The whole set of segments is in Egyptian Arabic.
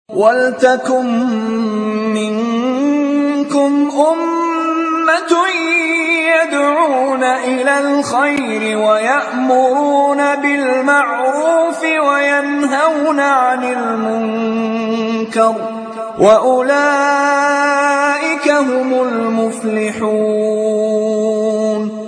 وَلْتَكُن مِّنكُمْ أُمَّةٌ يَدْعُونَ إِلَى الْخَيْرِ وَيَأْمُرُونَ بِالْمَعْرُوفِ وَيَنْهَوْنَ عَنِ الْمُنكَرِ ۚ وَأُولَٰئِكَ هُمُ الْمُفْلِحُونَ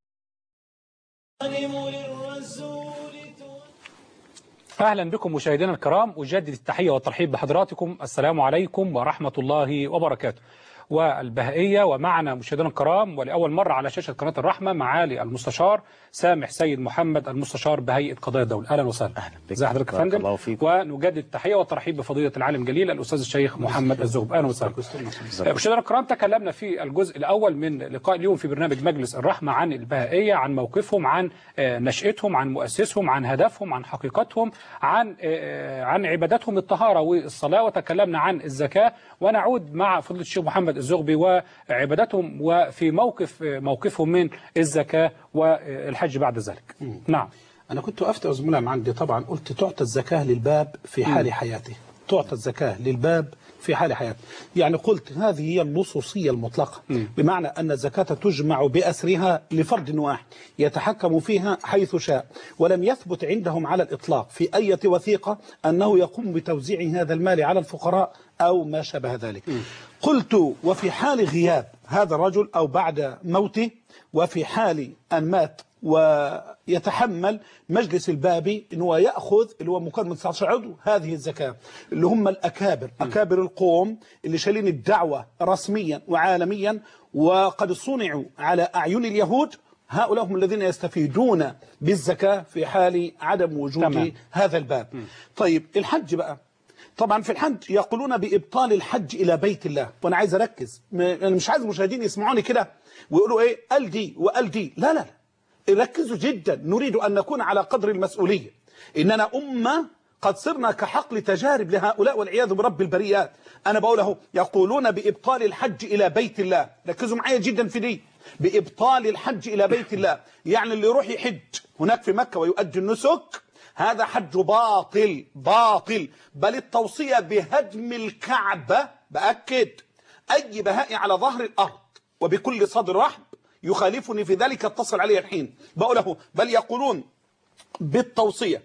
أهلا بكم مشاهدينا الكرام أجدد التحية والترحيب بحضراتكم السلام عليكم ورحمة الله وبركاته والبهائية ومعنا مشاهدينا الكرام ولأول مرة على شاشة قناة الرحمة معالي المستشار سامح سيد محمد المستشار بهيئة قضايا الدولة أهلا وسهلا أهلا بك ازي حضرتك يا بارك فندم الله فيكم. ونجدد التحية والترحيب بفضيلة العالم الجليل الأستاذ الشيخ محمد الزغب أهلا وسهلا مشاهدينا الكرام تكلمنا في الجزء الأول من لقاء اليوم في برنامج مجلس الرحمة عن البهائية عن موقفهم عن آه، نشأتهم عن مؤسسهم عن هدفهم عن حقيقتهم عن آه، عن عبادتهم الطهارة والصلاة وتكلمنا عن الزكاة ونعود مع فضيلة الشيخ محمد الزغبي وعبادتهم وفي موقف آه، موقفهم من الزكاة والحج بعد ذلك نعم أنا كنت وقفت يا زملاء عندي طبعا قلت تعطى الزكاة للباب في حال حياته تعطى الزكاة للباب في حال حياته يعني قلت هذه هي اللصوصية المطلقة بمعنى أن الزكاة تجمع بأسرها لفرد واحد يتحكم فيها حيث شاء ولم يثبت عندهم على الإطلاق في أي وثيقة أنه يقوم بتوزيع هذا المال على الفقراء أو ما شابه ذلك قلت وفي حال غياب هذا الرجل أو بعد موته وفي حال أن مات ويتحمل مجلس البابي انه ياخذ اللي هو مكون من 19 عضو هذه الزكاه اللي هم الاكابر اكابر القوم اللي شايلين الدعوه رسميا وعالميا وقد صنعوا على اعين اليهود هؤلاء هم الذين يستفيدون بالزكاه في حال عدم وجود تمام. هذا الباب طيب الحج بقى طبعا في الحج يقولون بإبطال الحج إلى بيت الله وأنا عايز أركز م- أنا مش عايز المشاهدين يسمعوني كده ويقولوا إيه قال دي وقال دي لا لا لا ركزوا جدا نريد أن نكون على قدر المسؤولية إننا أمة قد صرنا كحقل تجارب لهؤلاء والعياذ برب البريات أنا بقول اهو يقولون بإبطال الحج إلى بيت الله ركزوا معايا جدا في دي بإبطال الحج إلى بيت الله يعني اللي يروح يحج هناك في مكة ويؤدي النسك هذا حج باطل باطل بل التوصية بهدم الكعبة بأكد أي بهائي على ظهر الأرض وبكل صدر رحب يخالفني في ذلك اتصل علي الحين بقوله بل يقولون بالتوصية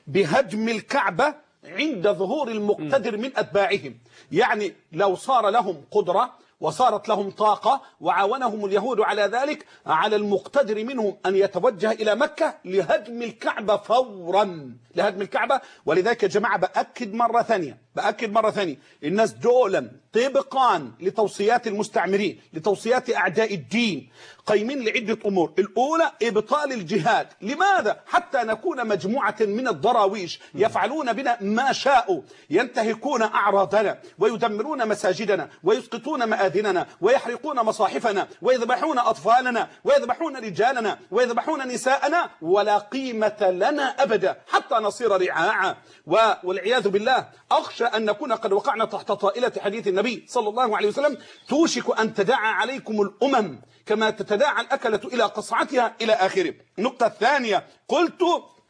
بهدم الكعبة عند ظهور المقتدر من أتباعهم يعني لو صار لهم قدرة وصارت لهم طاقة وعاونهم اليهود على ذلك على المقتدر منهم أن يتوجه إلى مكة لهدم الكعبة فورا لهدم الكعبة ولذلك يا جماعة بأكد مرة ثانية بأكد مرة ثانية الناس دولا طبقا لتوصيات المستعمرين لتوصيات أعداء الدين قايمين لعدة أمور الأولى إبطال الجهاد لماذا؟ حتى نكون مجموعة من الضراويش يفعلون بنا ما شاءوا ينتهكون أعراضنا ويدمرون مساجدنا ويسقطون مآذننا ويحرقون مصاحفنا ويذبحون أطفالنا ويذبحون رجالنا ويذبحون نساءنا ولا قيمة لنا أبدا حتى نصير رعاعا و- والعياذ بالله أخشى أن نكون قد وقعنا تحت طائلة حديث النبي صلى الله عليه وسلم توشك أن تداعى عليكم الأمم كما تتداعى الأكلة إلى قصعتها إلى آخره النقطة الثانية قلت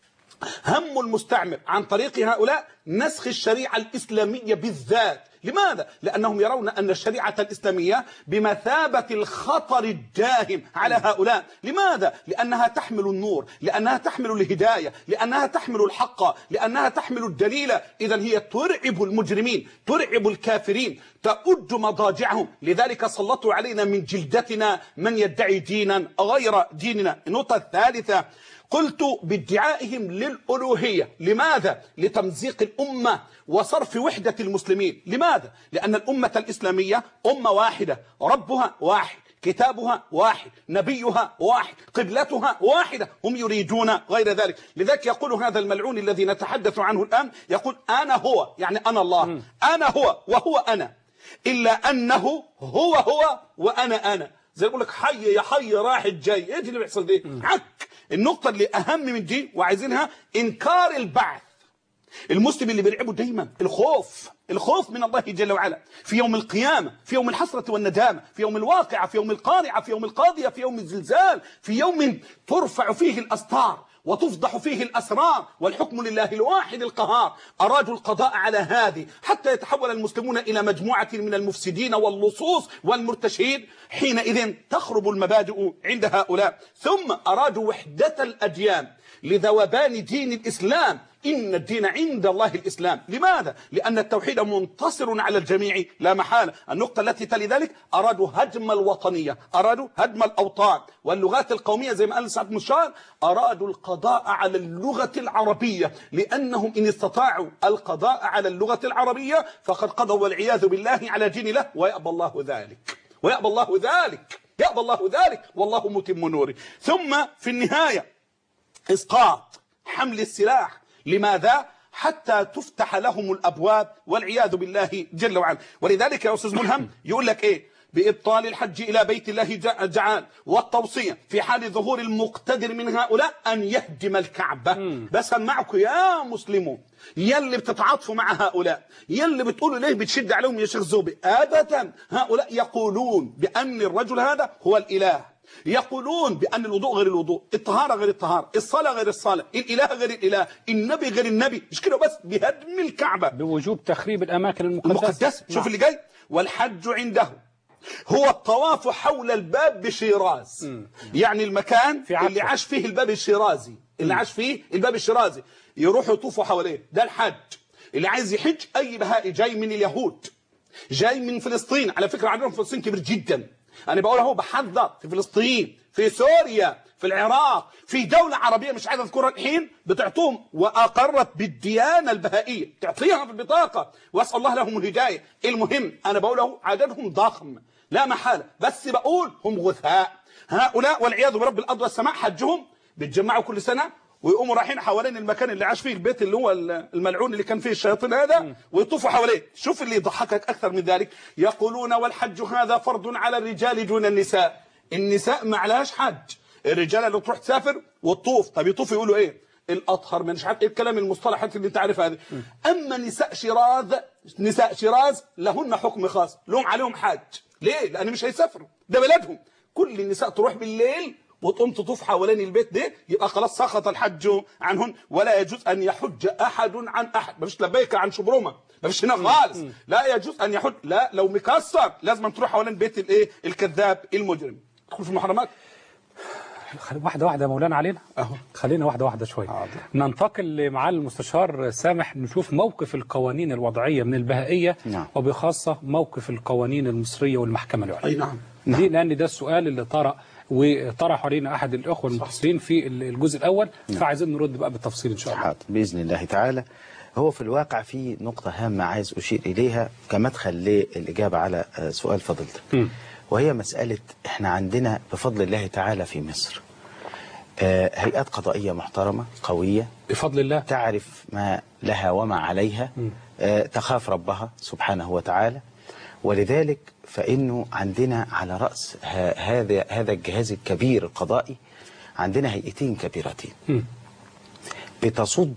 هم المستعمر عن طريق هؤلاء نسخ الشريعة الإسلامية بالذات لماذا؟ لأنهم يرون أن الشريعة الإسلامية بمثابة الخطر الداهم على هؤلاء لماذا؟ لأنها تحمل النور لأنها تحمل الهداية لأنها تحمل الحق لأنها تحمل الدليل إذا هي ترعب المجرمين ترعب الكافرين تؤد مضاجعهم لذلك سلطوا علينا من جلدتنا من يدعي دينا غير ديننا النقطة الثالثة قلت بادعائهم للألوهية لماذا؟ لتمزيق الأمة وصرف وحدة المسلمين لماذا؟ لأن الأمة الإسلامية أمة واحدة ربها واحد كتابها واحد نبيها واحد قبلتها واحدة هم يريدون غير ذلك لذلك يقول هذا الملعون الذي نتحدث عنه الآن يقول أنا هو يعني أنا الله أنا هو وهو أنا إلا أنه هو هو وأنا أنا زي يقول لك حي يا حي راح جاي ايه اللي بيحصل دي عك النقطة اللي أهم من دي وعايزينها إنكار البعث المسلم اللي بيرعبه دايما الخوف الخوف من الله جل وعلا في يوم القيامة في يوم الحسرة والندامة في يوم الواقعة في يوم القارعة في يوم القاضية في يوم الزلزال في يوم ترفع فيه الأستار وتفضح فيه الأسرار والحكم لله الواحد القهار أرادوا القضاء على هذه حتى يتحول المسلمون إلى مجموعة من المفسدين واللصوص والمرتشين حينئذ تخرب المبادئ عند هؤلاء ثم أرادوا وحدة الأديان لذوبان دين الإسلام إن الدين عند الله الإسلام لماذا؟ لأن التوحيد منتصر على الجميع لا محالة النقطة التي تلي ذلك أرادوا هدم الوطنية أرادوا هدم الأوطان واللغات القومية زي ما قال سعد مشار أرادوا القضاء على اللغة العربية لأنهم إن استطاعوا القضاء على اللغة العربية فقد قضوا والعياذ بالله على دين الله ويأبى الله ذلك ويأبى الله ذلك يأبى الله ذلك والله متم نوره ثم في النهاية إسقاط حمل السلاح لماذا؟ حتى تفتح لهم الأبواب والعياذ بالله جل وعلا ولذلك يا أستاذ ملهم يقول لك إيه بإبطال الحج إلى بيت الله جعان والتوصية في حال ظهور المقتدر من هؤلاء أن يهدم الكعبة بس معكم يا مسلمون يلي بتتعاطفوا مع هؤلاء يلي بتقولوا ليه بتشد عليهم يا شيخ زوبي أبدا هؤلاء يقولون بأن الرجل هذا هو الإله يقولون بأن الوضوء غير الوضوء الطهارة غير الطهارة الصلاة غير الصلاة الإله غير الإله النبي غير النبي مش كده بس بهدم الكعبة بوجوب تخريب الأماكن المقدسة المقدس شوف نعم. اللي جاي والحج عنده هو الطواف حول الباب بشيراز يعني المكان في عكا. اللي عاش فيه الباب الشيرازي اللي عاش فيه الباب الشيرازي يروحوا يطوفوا حواليه ده الحج اللي عايز يحج اي بهائي جاي من اليهود جاي من فلسطين على فكره عددهم في فلسطين كبير جدا انا بقول اهو بحذر في فلسطين في سوريا في العراق في دولة عربية مش عايز اذكرها الحين بتعطوهم واقرت بالديانة البهائية تعطيها في البطاقة واسال الله لهم الهداية المهم انا بقول اهو عددهم ضخم لا محالة بس بقول هم غثاء هؤلاء والعياذ برب الارض والسماء حجهم بيتجمعوا كل سنة ويقوموا رايحين حوالين المكان اللي عاش فيه البيت اللي هو الملعون اللي كان فيه الشياطين هذا ويطوفوا حواليه شوف اللي يضحكك اكثر من ذلك يقولون والحج هذا فرض على الرجال دون النساء النساء ما عليهاش حج الرجاله اللي تروح تسافر وتطوف طب يطوفوا يقولوا ايه الاطهر من مش عارف ايه الكلام المصطلحات اللي انت عارفها هذه اما نساء شيراز نساء شيراز لهن حكم خاص لهم عليهم حاج ليه لان مش هيسافروا ده بلدهم كل النساء تروح بالليل وتقوم تطوف حوالين البيت ده يبقى خلاص سقط الحج عنهن ولا يجوز ان يحج احد عن احد مفيش لبيك عن شبرمه مفيش هنا خالص لا يجوز ان يحج لا لو مكسر لازم تروح حوالين بيت الايه الكذاب المجرم تدخل في المحرمات خلي- واحدة واحدة يا مولانا علينا أهو. خلينا واحدة واحدة شوية حاضر. ننتقل لمعالي المستشار سامح نشوف موقف القوانين الوضعية من البهائية نعم. وبخاصة موقف القوانين المصرية والمحكمة العليا اي نعم دي لأن ده السؤال اللي طرأ وطرح علينا أحد الأخوة المتصلين في الجزء الأول فعايزين نرد بقى بالتفصيل إن شاء الله حاضر بإذن الله تعالى هو في الواقع في نقطة هامة عايز أشير إليها كمدخل للإجابة على آه، سؤال فضيلتك مم. وهي مسألة إحنا عندنا بفضل الله تعالى في مصر آه، هيئات قضائية محترمة قوية بفضل الله تعرف ما لها وما عليها آه، تخاف ربها سبحانه وتعالى ولذلك فإنه عندنا على رأس ه- هذا هذا الجهاز الكبير القضائي عندنا هيئتين كبيرتين مم. بتصد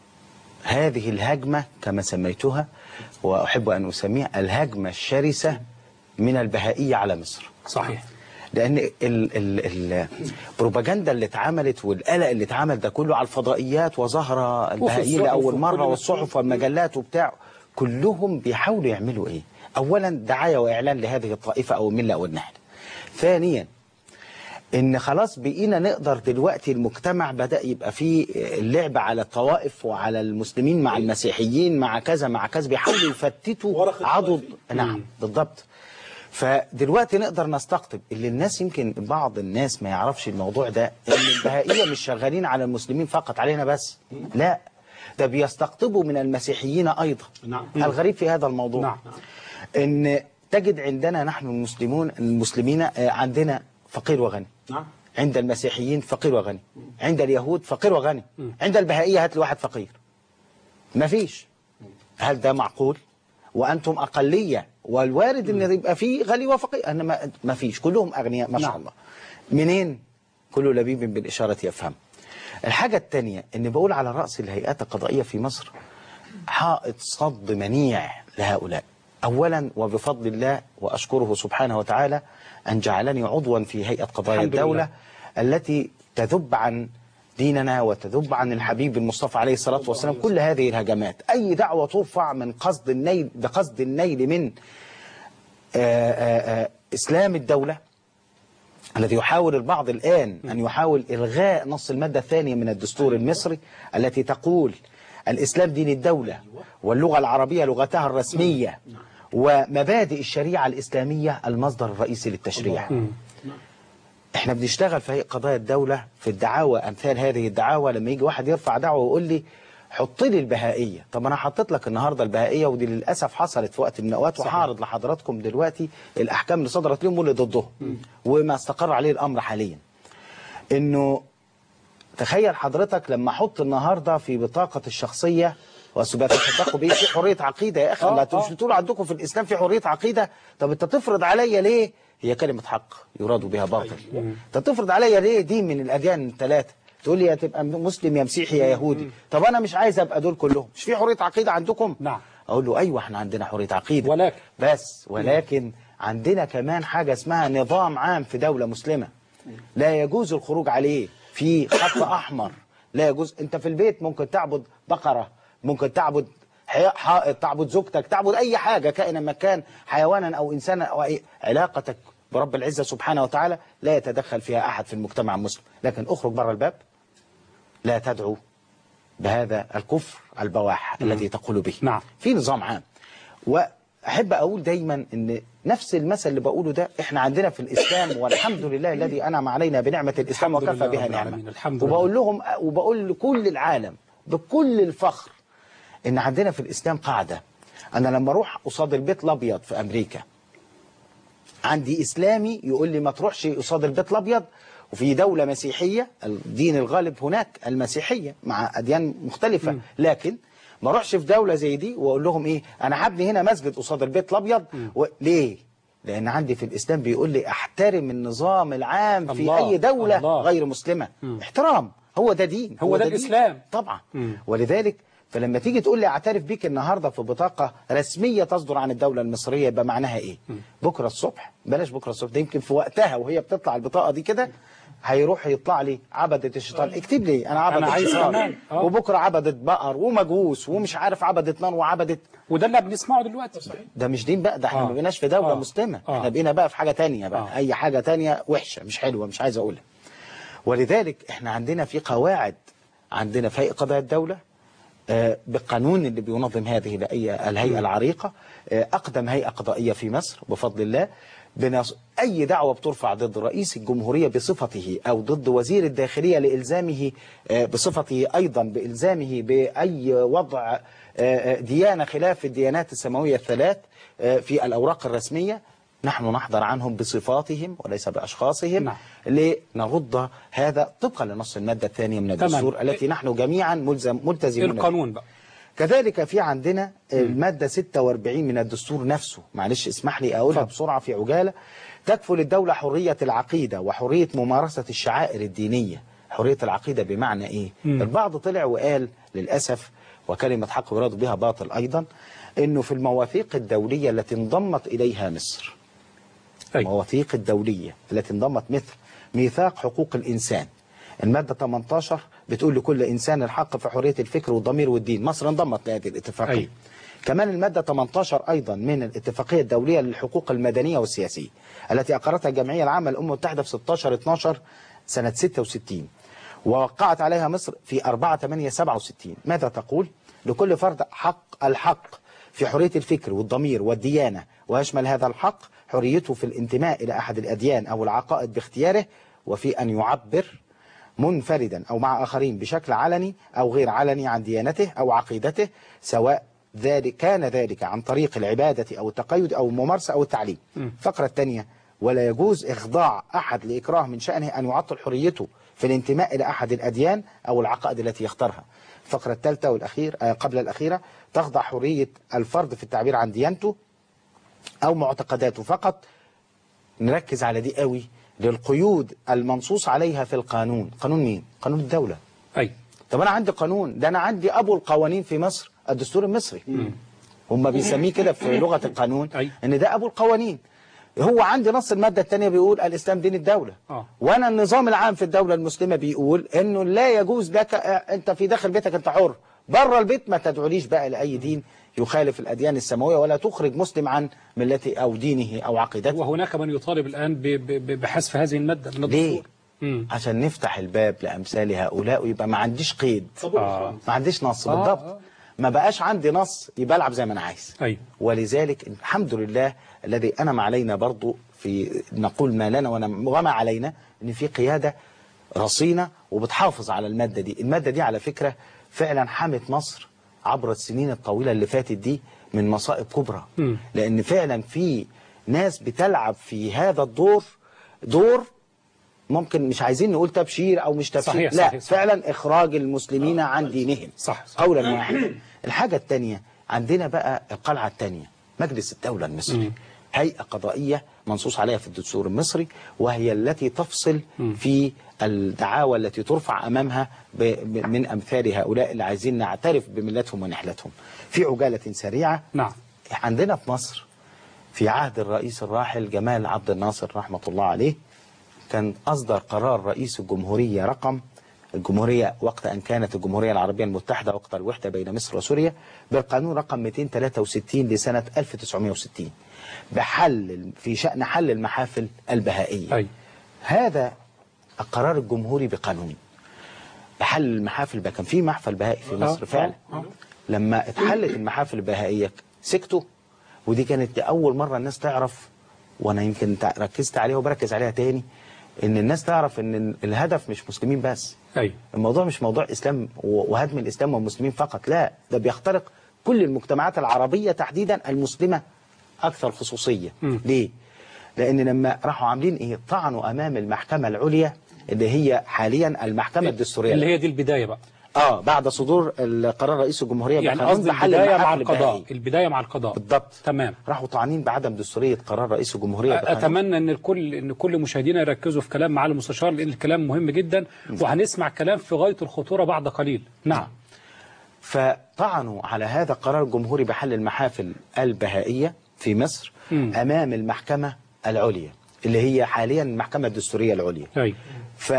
هذه الهجمة كما سميتها وأحب أن أسميها الهجمة الشرسة من البهائية على مصر صحيح لأن ال- ال- البروباجندا اللي اتعملت والقلق اللي اتعمل ده كله على الفضائيات وظهر البهائية الصحف لأول وكل مرة ده. والصحف والمجلات وبتاع كلهم بيحاولوا يعملوا إيه أولا دعاية وإعلان لهذه الطائفة أو الملة أو النحل ثانيا ان خلاص بقينا نقدر دلوقتي المجتمع بدأ يبقى فيه اللعب على الطوائف وعلى المسلمين مع المسيحيين مع كذا مع كذا بيحاولوا يفتتوا ورقة عضد نعم بالضبط فدلوقتي نقدر نستقطب اللي الناس يمكن بعض الناس ما يعرفش الموضوع ده ان البهائية مش شغالين على المسلمين فقط علينا بس لا ده بيستقطبوا من المسيحيين ايضا نعم. الغريب في هذا الموضوع نعم. ان تجد عندنا نحن المسلمون المسلمين آه، عندنا فقير وغني نعم عند المسيحيين فقير وغني عند اليهود فقير وغني عند البهائية هات لي واحد فقير ما فيش هل ده معقول وأنتم أقلية والوارد أن يبقى فيه غني وفقير أنا ما, ما فيش كلهم أغنياء ما شاء نعم. الله منين كل لبيب بالإشارة يفهم الحاجة الثانية أن بقول على رأس الهيئات القضائية في مصر حائط صد منيع لهؤلاء أولا وبفضل الله وأشكره سبحانه وتعالى أن جعلني عضوا في هيئة قضايا الحمد الدولة لله. التي تذب عن ديننا وتذب عن الحبيب المصطفى عليه الصلاة والسلام كل هذه الهجمات أي دعوة ترفع من قصد النيل بقصد النيل من آآ آآ إسلام الدولة الذي يحاول البعض الآن أن يحاول إلغاء نص المادة الثانية من الدستور المصري التي تقول الإسلام دين الدولة واللغة العربية لغتها الرسمية ومبادئ الشريعة الإسلامية المصدر الرئيسي للتشريع احنا بنشتغل في هيئة قضايا الدولة في الدعاوى امثال هذه الدعاوى لما يجي واحد يرفع دعوة ويقول لي حط لي البهائية طب انا حطيت لك النهاردة البهائية ودي للأسف حصلت في وقت من الأوقات وهعرض لحضراتكم دلوقتي الأحكام اللي صدرت لهم واللي ضدهم وما استقر عليه الأمر حاليا انه تخيل حضرتك لما احط النهارده في بطاقة الشخصية وسبتصدقوا بيه في حرية عقيدة يا أخي آه، لا انتوا آه. مش بتقولوا عندكم في الإسلام في حرية عقيدة طب أنت تفرض عليا ليه هي كلمة حق يراد بها باطل أنت تفرض عليا ليه دين من الأديان الثلاثة تقول لي يا تبقى مسلم يا مسيحي يا يهودي طب أنا مش عايز أبقى دول كلهم مش في حرية عقيدة عندكم نعم. أقول له أيوة احنا عندنا حرية عقيدة ولكن. بس ولكن عندنا كمان حاجة اسمها نظام عام في دولة مسلمة لا يجوز الخروج عليه في خط أحمر لا يجوز أنت في البيت ممكن تعبد بقرة ممكن تعبد حي- حائط تعبد زوجتك تعبد أي حاجة كائنا ما كان حيوانا أو إنسانا أو أي علاقتك برب العزة سبحانه وتعالى لا يتدخل فيها أحد في المجتمع المسلم لكن أخرج بره الباب لا تدعو بهذا الكفر البواح الذي تقول به نعم. في نظام عام واحب اقول دايما ان نفس المثل اللي بقوله ده احنا عندنا في الاسلام والحمد لله الذي انعم علينا بنعمه الاسلام الحمد وكفى لله بها رب نعمه العالمين. الحمد لله. وبقول لهم وبقول لكل العالم بكل الفخر ان عندنا في الاسلام قاعده انا لما اروح قصاد البيت الابيض في امريكا عندي اسلامي يقول لي ما تروحش قصاد البيت الابيض وفي دولة مسيحية الدين الغالب هناك المسيحية مع أديان مختلفة لكن ما اروحش في دولة زي دي واقول لهم ايه انا هبني هنا مسجد قصاد البيت الابيض و... ليه لان عندي في الاسلام بيقول لي احترم النظام العام في الله، اي دولة الله. غير مسلمة احترام هو ده دين هو ده دين. الإسلام. طبعا مم. ولذلك فلما تيجي تقول لي اعترف بيك النهارده في بطاقه رسميه تصدر عن الدوله المصريه يبقى معناها ايه؟ بكره الصبح بلاش بكره الصبح ده يمكن في وقتها وهي بتطلع البطاقه دي كده هيروح يطلع لي عبدة الشيطان اكتب لي انا عبدة أنا عايز الشيطان كمان. آه. وبكره عبدة بقر ومجوس ومش عارف عبدة نار وعبدة وده اللي بنسمعه دلوقتي ده مش دين بقى ده احنا آه. ما بقيناش في دوله آه. مسلمه آه. احنا بقينا بقى في حاجه تانية بقى آه. اي حاجه تانية وحشه مش حلوه مش عايز اقولها ولذلك احنا عندنا في قواعد عندنا في هيئه قضايا الدوله آه، بالقانون اللي بينظم هذه الهيئه الهيئه العريقه آه، اقدم هيئه قضائيه في مصر بفضل الله بنص... اي دعوه بترفع ضد رئيس الجمهوريه بصفته او ضد وزير الداخليه لالزامه آه، بصفته ايضا بالزامه باي وضع آه، آه، ديانه خلاف الديانات السماويه الثلاث آه، في الاوراق الرسميه نحن نحضر عنهم بصفاتهم وليس باشخاصهم نعم. لنرد هذا طبقا لنص الماده الثانيه من تمام. الدستور التي نحن جميعا ملزم ملتزمون بها. القانون بقى كذلك في عندنا المادة 46 من الدستور نفسه معلش اسمح لي أقولها اتفضل. بسرعة في عجالة تكفل الدولة حرية العقيدة وحرية ممارسة الشعائر الدينية حرية العقيدة بمعنى إيه؟ مم. البعض طلع وقال للأسف وكلمة حق يراد بها باطل أيضا إنه في المواثيق الدولية التي انضمت إليها مصر أي. المواثيق الدولية التي انضمت مثل ميثاق حقوق الإنسان المادة 18 بتقول لكل إنسان الحق في حرية الفكر والضمير والدين مصر انضمت لهذه الاتفاقية أي. كمان المادة 18 أيضا من الاتفاقية الدولية للحقوق المدنية والسياسية التي أقرتها الجمعية العامة للأمم المتحدة في 16 12 سنة 66 ووقعت عليها مصر في 4 8 67 ماذا تقول؟ لكل فرد حق الحق في حرية الفكر والضمير والديانة ويشمل هذا الحق حريته في الانتماء إلى أحد الأديان أو العقائد باختياره وفي أن يعبر منفردا أو مع آخرين بشكل علني أو غير علني عن ديانته أو عقيدته سواء ذلك كان ذلك عن طريق العبادة أو التقيد أو الممارسة أو التعليم الفقرة الثانية ولا يجوز إخضاع أحد لإكراه من شأنه أن يعطل حريته في الانتماء إلى أحد الأديان أو العقائد التي يختارها الفقرة الثالثة والأخير آه، قبل الأخيرة تخضع حرية الفرد في التعبير عن ديانته أو معتقداته فقط نركز على دي قوي للقيود المنصوص عليها في القانون قانون مين؟ قانون الدولة أي طب أنا عندي قانون ده أنا عندي أبو القوانين في مصر الدستور المصري هم بيسميه كده في لغة القانون أي. إن ده أبو القوانين هو عندي نص المادة الثانية بيقول الإسلام دين الدولة آه. وأنا النظام العام في الدولة المسلمة بيقول إنه لا يجوز لك أنت في داخل بيتك أنت حر بره البيت ما تدعوليش بقى لأي دين يخالف الأديان السماوية ولا تخرج مسلم عن ملته أو دينه أو عقيدته وهناك من يطالب الآن ب- ب- ب- بحذف هذه المادة من ليه؟ الدستور مم. عشان نفتح الباب لأمثال هؤلاء ويبقى ما عنديش قيد آه. ما عنديش نص آه، بالضبط آه. ما بقاش عندي نص يبقى العب زي ما انا عايز أيوة. ولذلك الحمد لله الذي انعم علينا برضو في نقول ما لنا ونم- وما علينا ان في قياده رصينه وبتحافظ على الماده دي الماده دي على فكره فعلا حمت مصر عبر السنين الطويله اللي فاتت دي من مصائب كبرى مم. لان فعلا في ناس بتلعب في هذا الدور دور ممكن مش عايزين نقول تبشير او مش تبشير صحيح، لا صحيح، صحيح. فعلا اخراج المسلمين عن دينهم صح، صح. قولا واحدا الحاجه الثانيه عندنا بقى القلعه الثانيه مجلس الدوله المصري هيئه قضائيه منصوص عليها في الدستور المصري وهي التي تفصل في الدعاوى التي ترفع امامها ب- ب- من امثال هؤلاء اللي عايزين نعترف بملتهم ونحلتهم في عجاله سريعه نعم عندنا في مصر في عهد الرئيس الراحل جمال عبد الناصر رحمة الله عليه كان أصدر قرار رئيس الجمهورية رقم الجمهورية وقت أن كانت الجمهورية العربية المتحدة وقت الوحدة بين مصر وسوريا بالقانون رقم 263 لسنة 1960 بحل في شأن حل المحافل البهائية أي. هذا القرار الجمهوري بقانون بحل المحافل بقى كان في محفل بهائي في مصر آه، فعلا آه، آه. لما اتحلت المحافل البهائية سكتوا ودي كانت دي أول مرة الناس تعرف وأنا يمكن تع- ركزت عليها وبركز عليها تاني إن الناس تعرف إن الهدف مش مسلمين بس أي الموضوع مش موضوع إسلام و- وهدم الإسلام والمسلمين فقط لا ده بيخترق كل المجتمعات العربية تحديدا المسلمة أكثر خصوصية مم. ليه؟ لأن لما راحوا عاملين إيه طعنوا أمام المحكمة العليا اللي هي حاليا المحكمة الدستورية اللي هي دي البداية بقى اه بعد صدور القرار رئيس الجمهورية يعني بقانون قصدي بحل البداية مع المحافل القضاء البهائي. البداية مع القضاء بالضبط تمام راحوا طعنين بعدم دستورية قرار رئيس الجمهورية بقانون. اتمنى ان الكل ان كل مشاهدينا يركزوا في كلام معالي المستشار لان الكلام مهم جدا وهنسمع كلام في غايه الخطوره بعد قليل نعم فطعنوا على هذا القرار الجمهوري بحل المحافل البهائية في مصر مم. أمام المحكمة العليا اللي هي حاليا المحكمة الدستورية العليا اي ف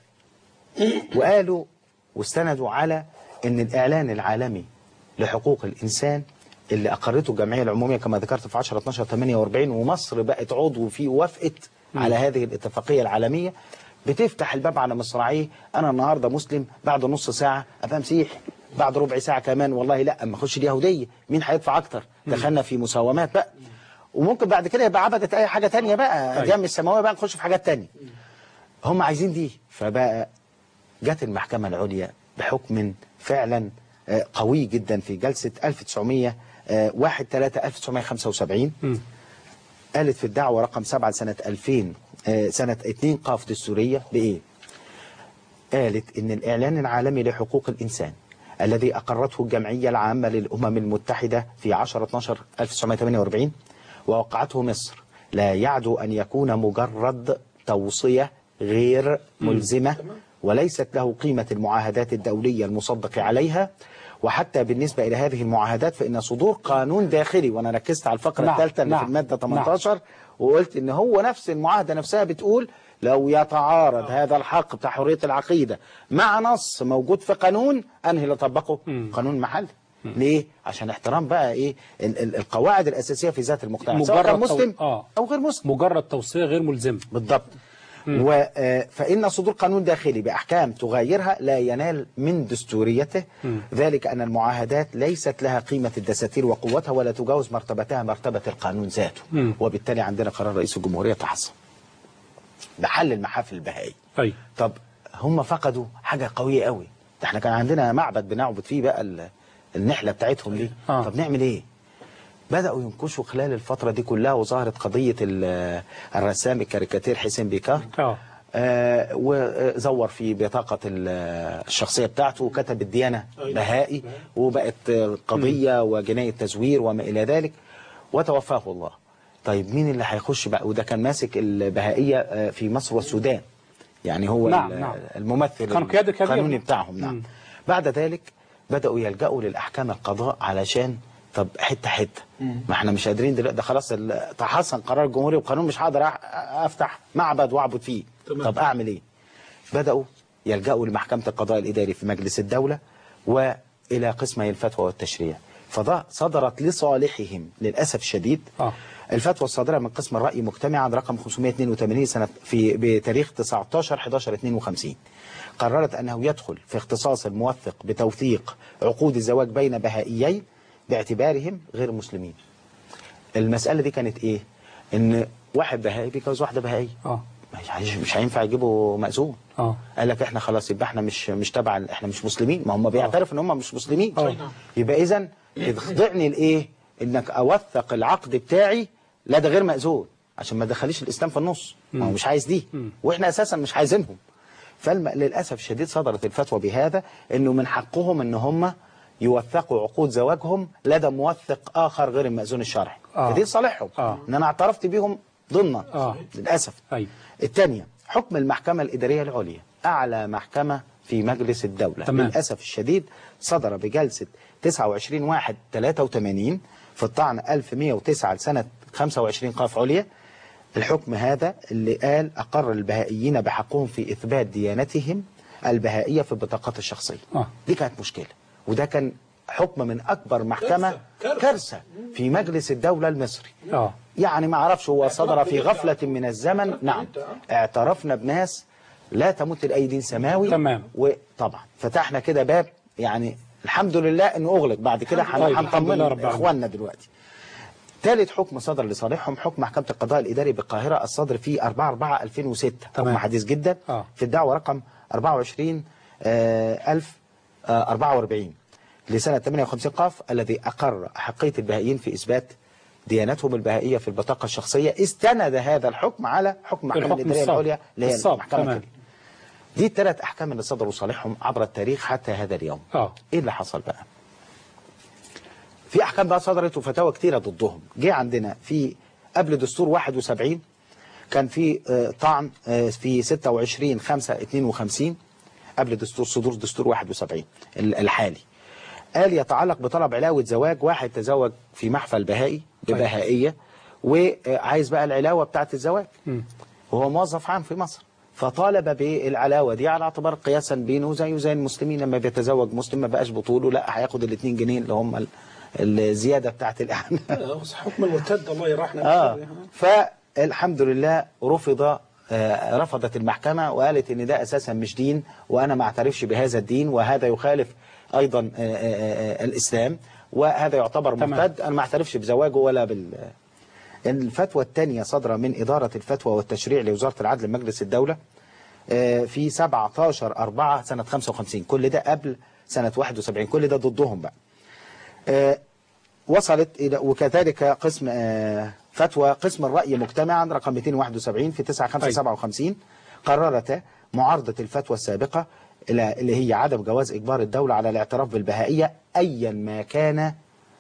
وقالوا واستندوا على ان الاعلان العالمي لحقوق الانسان اللي اقرته الجمعيه العموميه كما ذكرت في 10 12 48 ومصر بقت عضو فيه وافقت على هذه الاتفاقيه العالميه بتفتح الباب على مصراعيه انا النهارده مسلم بعد نص ساعه ابقى مسيحي بعد ربع ساعه كمان والله لا اما اخش اليهوديه مين هيدفع اكتر دخلنا في مساومات بقى وممكن بعد كده يبقى عبدت اي حاجه تانية بقى اديان السماويه بقى نخش في حاجات تانية هم عايزين دي فبقى جت المحكمة العليا بحكم فعلا آه، قوي جدا في جلسة 1900 آه، 1 3 1975 مم. قالت في الدعوة رقم 7 سنة 2000 آه، سنة 2 قاف دستورية بإيه؟ قالت إن الإعلان العالمي لحقوق الإنسان الذي أقرته الجمعية العامة للأمم المتحدة في 10 12 1948 ووقعته مصر لا يعدو أن يكون مجرد توصية غير ملزمة وليست له قيمة المعاهدات الدولية المصدق عليها وحتى بالنسبة إلى هذه المعاهدات فإن صدور قانون داخلي وأنا ركزت على الفقرة نعم، الثالثة اللي نعم، في المادة نعم. 18 وقلت إن هو نفس المعاهدة نفسها بتقول لو يتعارض هذا الحق بتاع حرية العقيدة مع نص موجود في قانون أنهي اللي طبقه قانون محلي ليه؟ عشان احترام بقى ايه ال- ال- القواعد الاساسيه في ذات المجتمع سواء كان مجرد تو- مسلم آه. او غير مسلم مجرد توصيه غير ملزمه بالضبط و آه، فإن صدور قانون داخلي بأحكام تغيرها لا ينال من دستوريته ذلك أن المعاهدات ليست لها قيمة الدساتير وقوتها ولا تجاوز مرتبتها مرتبة القانون ذاته مم. وبالتالي عندنا قرار رئيس الجمهورية تحصل بحل المحافل البهائية اي طب هم فقدوا حاجة قوية قوي ده احنا كان عندنا معبد بنعبد فيه بقى ال- النحلة بتاعتهم دي آه. طب نعمل ايه بدأوا ينكشوا خلال الفترة دي كلها وظهرت قضية ال- الرسام الكاريكاتير حسين بيكار اه آه وزور في بطاقة ال- الشخصية بتاعته وكتب الديانة بهائي وبقت آه، قضية وجناية تزوير وما إلى ذلك وتوفاه الله طيب مين اللي هيخش بقى وده كان ماسك البهائية آه، في مصر والسودان يعني هو نعم، ال- نعم. الممثل كان قيادي كبير. القانوني بتاعهم نعم مم. بعد ذلك بدأوا يلجأوا للأحكام القضاء علشان طب حته حته ما احنا مش قادرين دلوقتي ده خلاص ال- تحسن قرار الجمهوري والقانون مش هقدر أح- افتح معبد واعبد فيه تمام. طب اعمل ايه بداوا يلجأوا لمحكمة القضاء الإداري في مجلس الدولة وإلى قسمي الفتوى والتشريع فده صدرت لصالحهم للأسف الشديد آه. الفتوى الصادرة من قسم الرأي مجتمعا رقم 582 سنة في بتاريخ 19 11 52 قررت أنه يدخل في اختصاص الموثق بتوثيق عقود الزواج بين بهائيين باعتبارهم غير مسلمين المسألة دي كانت إيه؟ إن واحد بهائي بيتجوز واحدة بهائية اه مش مش هينفع يجيبوا مأذون اه قال لك احنا خلاص يبقى احنا مش مش تبع احنا مش مسلمين ما هم بيعترفوا ان هم مش مسلمين آه. يبقى اذا تخضعني لايه انك اوثق العقد بتاعي لا ده غير مأذون عشان ما تدخليش الاسلام في النص ما هو مش عايز دي واحنا اساسا مش عايزينهم فللاسف الشديد صدرت الفتوى بهذا انه من حقهم ان هم يوثقوا عقود زواجهم لدى موثق اخر غير المأذون الشرعي آه. فدي صالحهم آه. ان انا اعترفت بيهم ضمنا آه. للاسف أيوة. الثانية حكم المحكمة الإدارية العليا أعلى محكمة في مجلس الدولة تمام. للأسف الشديد صدر بجلسة 29 واحد 83 في الطعن 1109 لسنة 25 قاف عليا الحكم هذا اللي قال أقر البهائيين بحقهم في إثبات ديانتهم البهائية في البطاقات الشخصية آه. دي كانت مشكلة وده كان حكم من أكبر محكمة كارثة. كارثة. كارثة في مجلس الدولة المصري اه يعني ما اعرفش هو صدر في غفلة من الزمن نعم اعترفنا بناس لا تمت الأيدي سماوي تمام. وطبعا فتحنا كده باب يعني الحمد لله انه اغلق بعد كده طيب، الحمد لله رب هنطمن العالمين. اخواننا دلوقتي ثالث حكم صدر لصالحهم حكم محكمة القضاء الإداري بالقاهرة الصادر في 4 4 2006 تمام. حكم حديث جدا آه. في الدعوة رقم 24 آه، 1000 آه، 44 لسنة 58 قاف الذي أقر حقية البهائيين في إثبات ديانتهم البهائية في البطاقة الشخصية استند هذا الحكم على حكم المحكمة الحكم الإدارية السابق. العليا اللي هي السابق، المحكمة تمام. الكبيرة. دي الثلاث أحكام اللي صدروا صالحهم عبر التاريخ حتى هذا اليوم اه ايه اللي حصل بقى في احكام بقى صدرت وفتاوى كتيره ضدهم جه عندنا في قبل دستور 71 كان في آه، طعن آه، في 26 5 52 قبل دستور صدور دستور 71 ال- الحالي قال يتعلق بطلب علاوة زواج واحد تزوج في محفل بهائي ببهائية وعايز بقى العلاوة بتاعت الزواج وهو موظف عام في مصر فطالب بالعلاوة دي على اعتبار قياسا بينه زيه زي المسلمين لما بيتزوج مسلم ما بقاش بطوله لا هياخد ال 2 جنيه اللي هم ال- الزيادة بتاعت الإعانة آه، حكم المرتد الله يرحمه اه فالحمد لله رفض آه، رفضت المحكمة وقالت ان ده اساسا مش دين وانا ما اعترفش بهذا الدين وهذا يخالف ايضا آه، آه، آه، الاسلام وهذا يعتبر تمام. مرتد انا ما اعترفش بزواجه ولا بال الفتوى الثانية صادرة من إدارة الفتوى والتشريع لوزارة العدل مجلس الدولة آه، في 17 4 سنة 55 كل ده قبل سنة 71 كل ده ضدهم بقى آه، وصلت إلى وكذلك قسم آه، فتوى قسم الرأي مجتمعا رقم 271 في 9557 قررت معارضة الفتوى السابقة إلى- اللي هي عدم جواز إجبار الدولة على الاعتراف بالبهائية أيا ما كان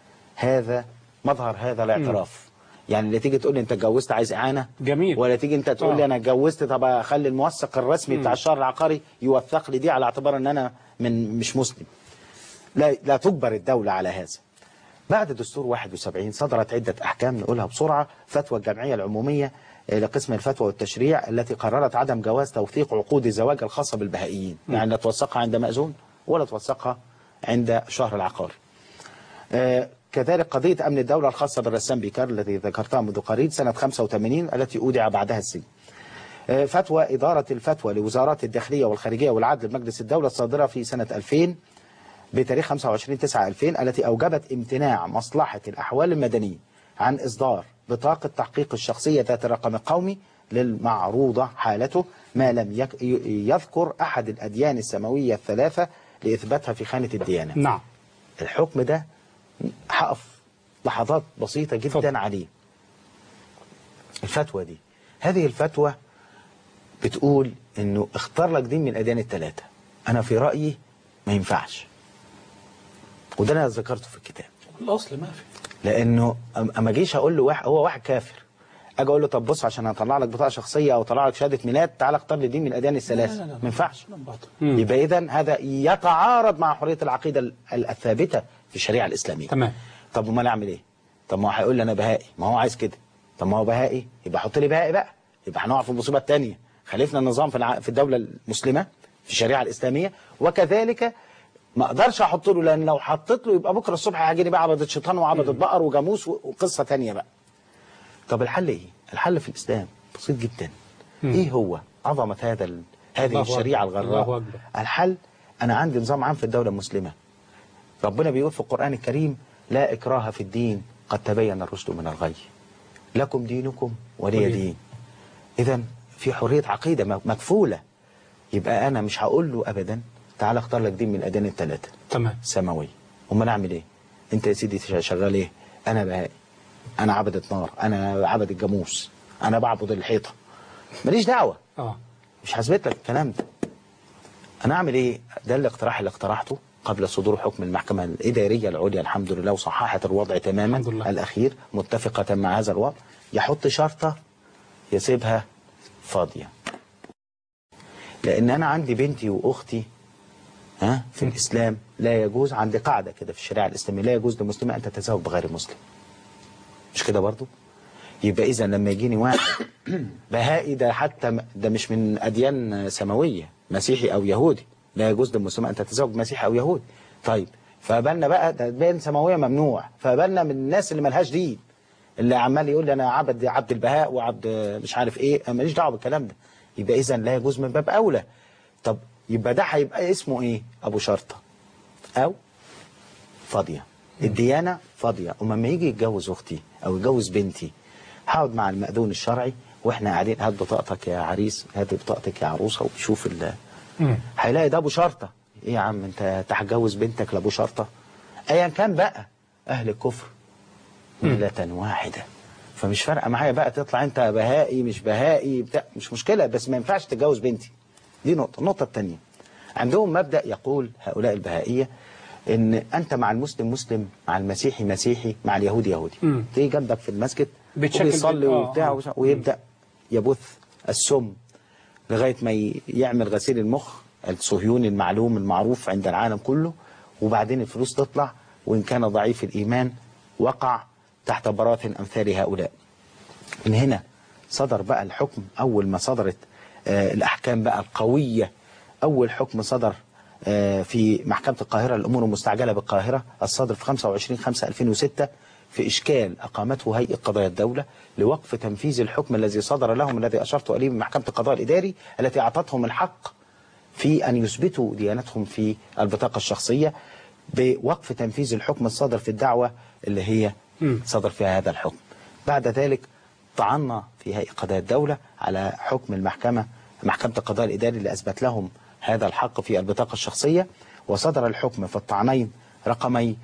هذا مظهر هذا الاعتراف يعني اللي تيجي تقول لي انت اتجوزت عايز اعانه جميل. ولا تيجي انت تقول لي آه. انا اتجوزت طب اخلي الموثق الرسمي بتاع الشهر العقاري يوثق لي دي على اعتبار ان انا من مش مسلم لا لا تجبر الدولة على هذا بعد دستور 71 صدرت عدة أحكام نقولها بسرعة فتوى الجمعية العمومية آه، لقسم الفتوى والتشريع التي قررت عدم جواز توثيق عقود الزواج الخاصة بالبهائيين يعني لا توثقها عند مأذون ولا توثقها عند شهر العقاري آه، كذلك قضية أمن الدولة الخاصة بالرسام بيكار التي ذكرتها منذ قليل سنة 85 التي أودع بعدها السجن آه، فتوى إدارة الفتوى لوزارات الداخلية والخارجية والعدل بمجلس الدولة الصادرة في سنة 2000 بتاريخ 25 9 2000 التي أوجبت امتناع مصلحة الأحوال المدنية عن إصدار بطاقة تحقيق الشخصية ذات الرقم القومي للمعروضة حالته ما لم يك- ي- يذكر أحد الأديان السماوية الثلاثة لإثباتها في خانة الديانة نعم الحكم ده هقف لحظات بسيطة جدا اتفضل. عليه الفتوى دي هذه الفتوى بتقول انه اختار لك دين من الاديان الثلاثة انا في رأيي ما ينفعش وده انا ذكرته في الكتاب الاصل ما في لانه أم- اما جيش اقول له واحد هو واحد كافر اجي اقول له طب بص عشان هطلع لك بطاقه شخصيه او اطلع لك شهاده ميلاد تعالى اختار لي دين من الاديان الثلاثه لا، لا، لا. ما ينفعش كلام باطل. يبقى اذا هذا يتعارض مع حريه العقيده ال- الثابته في الشريعه الاسلاميه تمام. طب امال اعمل ايه طب ما هو هيقول لي انا بهائي ما هو عايز كده طب ما هو بهائي يبقى حط لي بهائي بقى يبقى هنقع في المصيبه الثانيه خالفنا النظام في الع- في الدوله المسلمه في الشريعه الاسلاميه وكذلك ما اقدرش احط له لان لو حطيت له يبقى بكره الصبح هيجي لي بقى عبده شيطان وعبده بقر وجاموس و- وقصه ثانيه بقى طب الحل ايه الحل في الاسلام بسيط جدا ايه هو عظمه هذا ال... هذه الله الشريعه أكبر. الغراء الله أكبر. الحل انا عندي نظام عام في الدوله المسلمه ربنا بيقول في القرآن الكريم لا إكراه في الدين قد تبين الرشد من الغي لكم دينكم ولي ولي. دين إذا في حرية عقيدة م- مكفولة يبقى أنا مش هقول له أبدا تعال اختار لك دين من الأديان الثلاثة تمام سماوي أمال أعمل إيه أنت يا سيدي ش- شغال إيه أنا بهائي أنا عبدة نار أنا عبد الجاموس أنا بعبد الحيطة ماليش دعوة اه مش هثبت لك الكلام ده انا اعمل ايه ده الاقتراح اللي اقترحته قبل صدور حكم المحكمة الإدارية العليا الحمد لله وصححت الوضع تماما الحمد لله. الأخير متفقة مع هذا الوضع يحط شرطة يسيبها فاضية لأن أنا عندي بنتي وأختي ها في الإسلام لا يجوز عندي قاعدة كده في الشريعة الإسلامية لا يجوز لمسلمة أن تتزوج بغير مسلم مش كده برضو يبقى إذا لما يجيني واحد بهائي ده حتى م- ده مش من أديان سماوية مسيحي أو يهودي لا يجوز للمسلمة أن تتزوج مسيحي أو يهودي طيب فبالنا بقى ده بين سماوية ممنوع فبالنا من الناس اللي ملهاش دين اللي عمال يقول لي أنا عبد عبد البهاء وعبد مش عارف إيه أنا ماليش دعوة بالكلام ده يبقى إذا لا يجوز من باب أولى طب يبقى ده هيبقى اسمه إيه أبو شرطة أو فاضية الديانة فاضية وما لما يجي يتجوز أختي أو يتجوز بنتي هقعد مع المأذون الشرعي واحنا قاعدين هات بطاقتك يا عريس هات بطاقتك يا عروسة وشوف ال مم. هيلاقي ده ابو شرطة ايه يا عم انت أنت هتجوز بنتك لابو شرطة ايا كان بقى اهل الكفر ملة واحدة فمش فارقة معايا بقى تطلع انت بهائي مش بهائي بتاع مش مشكلة بس ما ينفعش تتجوز بنتي دي نقطة النقطة الثانية عندهم مبدأ يقول هؤلاء البهائية ان انت مع المسلم مسلم مع المسيحي مسيحي مع اليهودي يهودي مم. تيجي جنبك في المسجد بتشكل وبيصلي بين- آه، وبتاع آه. وش- ويبدأ يبث السم لغاية ما ي- يعمل غسيل المخ الصهيوني المعلوم المعروف عند العالم كله وبعدين الفلوس تطلع وإن كان ضعيف الإيمان وقع تحت براثن أمثال هؤلاء من هنا صدر بقى الحكم أول ما صدرت آه الأحكام بقى القوية أول حكم صدر آه في محكمة القاهرة الأمور المستعجلة بالقاهرة الصادر في 25 5 2006 في إشكال أقامته هيئة قضايا الدولة لوقف تنفيذ الحكم الذي صدر لهم الذي أشرت إليه من محكمة القضاء الإداري التي أعطتهم الحق في أن يثبتوا ديانتهم في البطاقة الشخصية بوقف تنفيذ الحكم الصادر في الدعوة اللي هي مم. صدر فيها هذا الحكم بعد ذلك طعنا في هيئة قضاء الدولة على حكم المحكمة محكمة القضاء الإداري اللي أثبت لهم هذا الحق في البطاقة الشخصية وصدر الحكم في الطعنين رقمي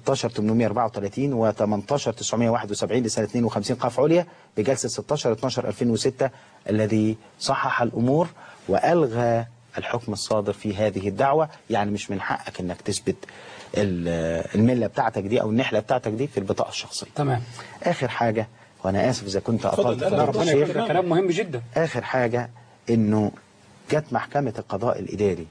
16834 و 18971 لسنة 52 قاف عليا بجلسة 16 12 2006 الذي صحح الأمور وألغى الحكم الصادر في هذه الدعوة يعني مش من حقك انك تثبت ال- الملة بتاعتك دي او النحلة بتاعتك دي في البطاقة الشخصية تمام اخر حاجة وانا اسف اذا كنت اطلت اتفضل. في لا، فضيلة ربنا الشيخ يكرمك كلام مهم جدا آخر حاجة إنه جت محكمة القضاء الإداري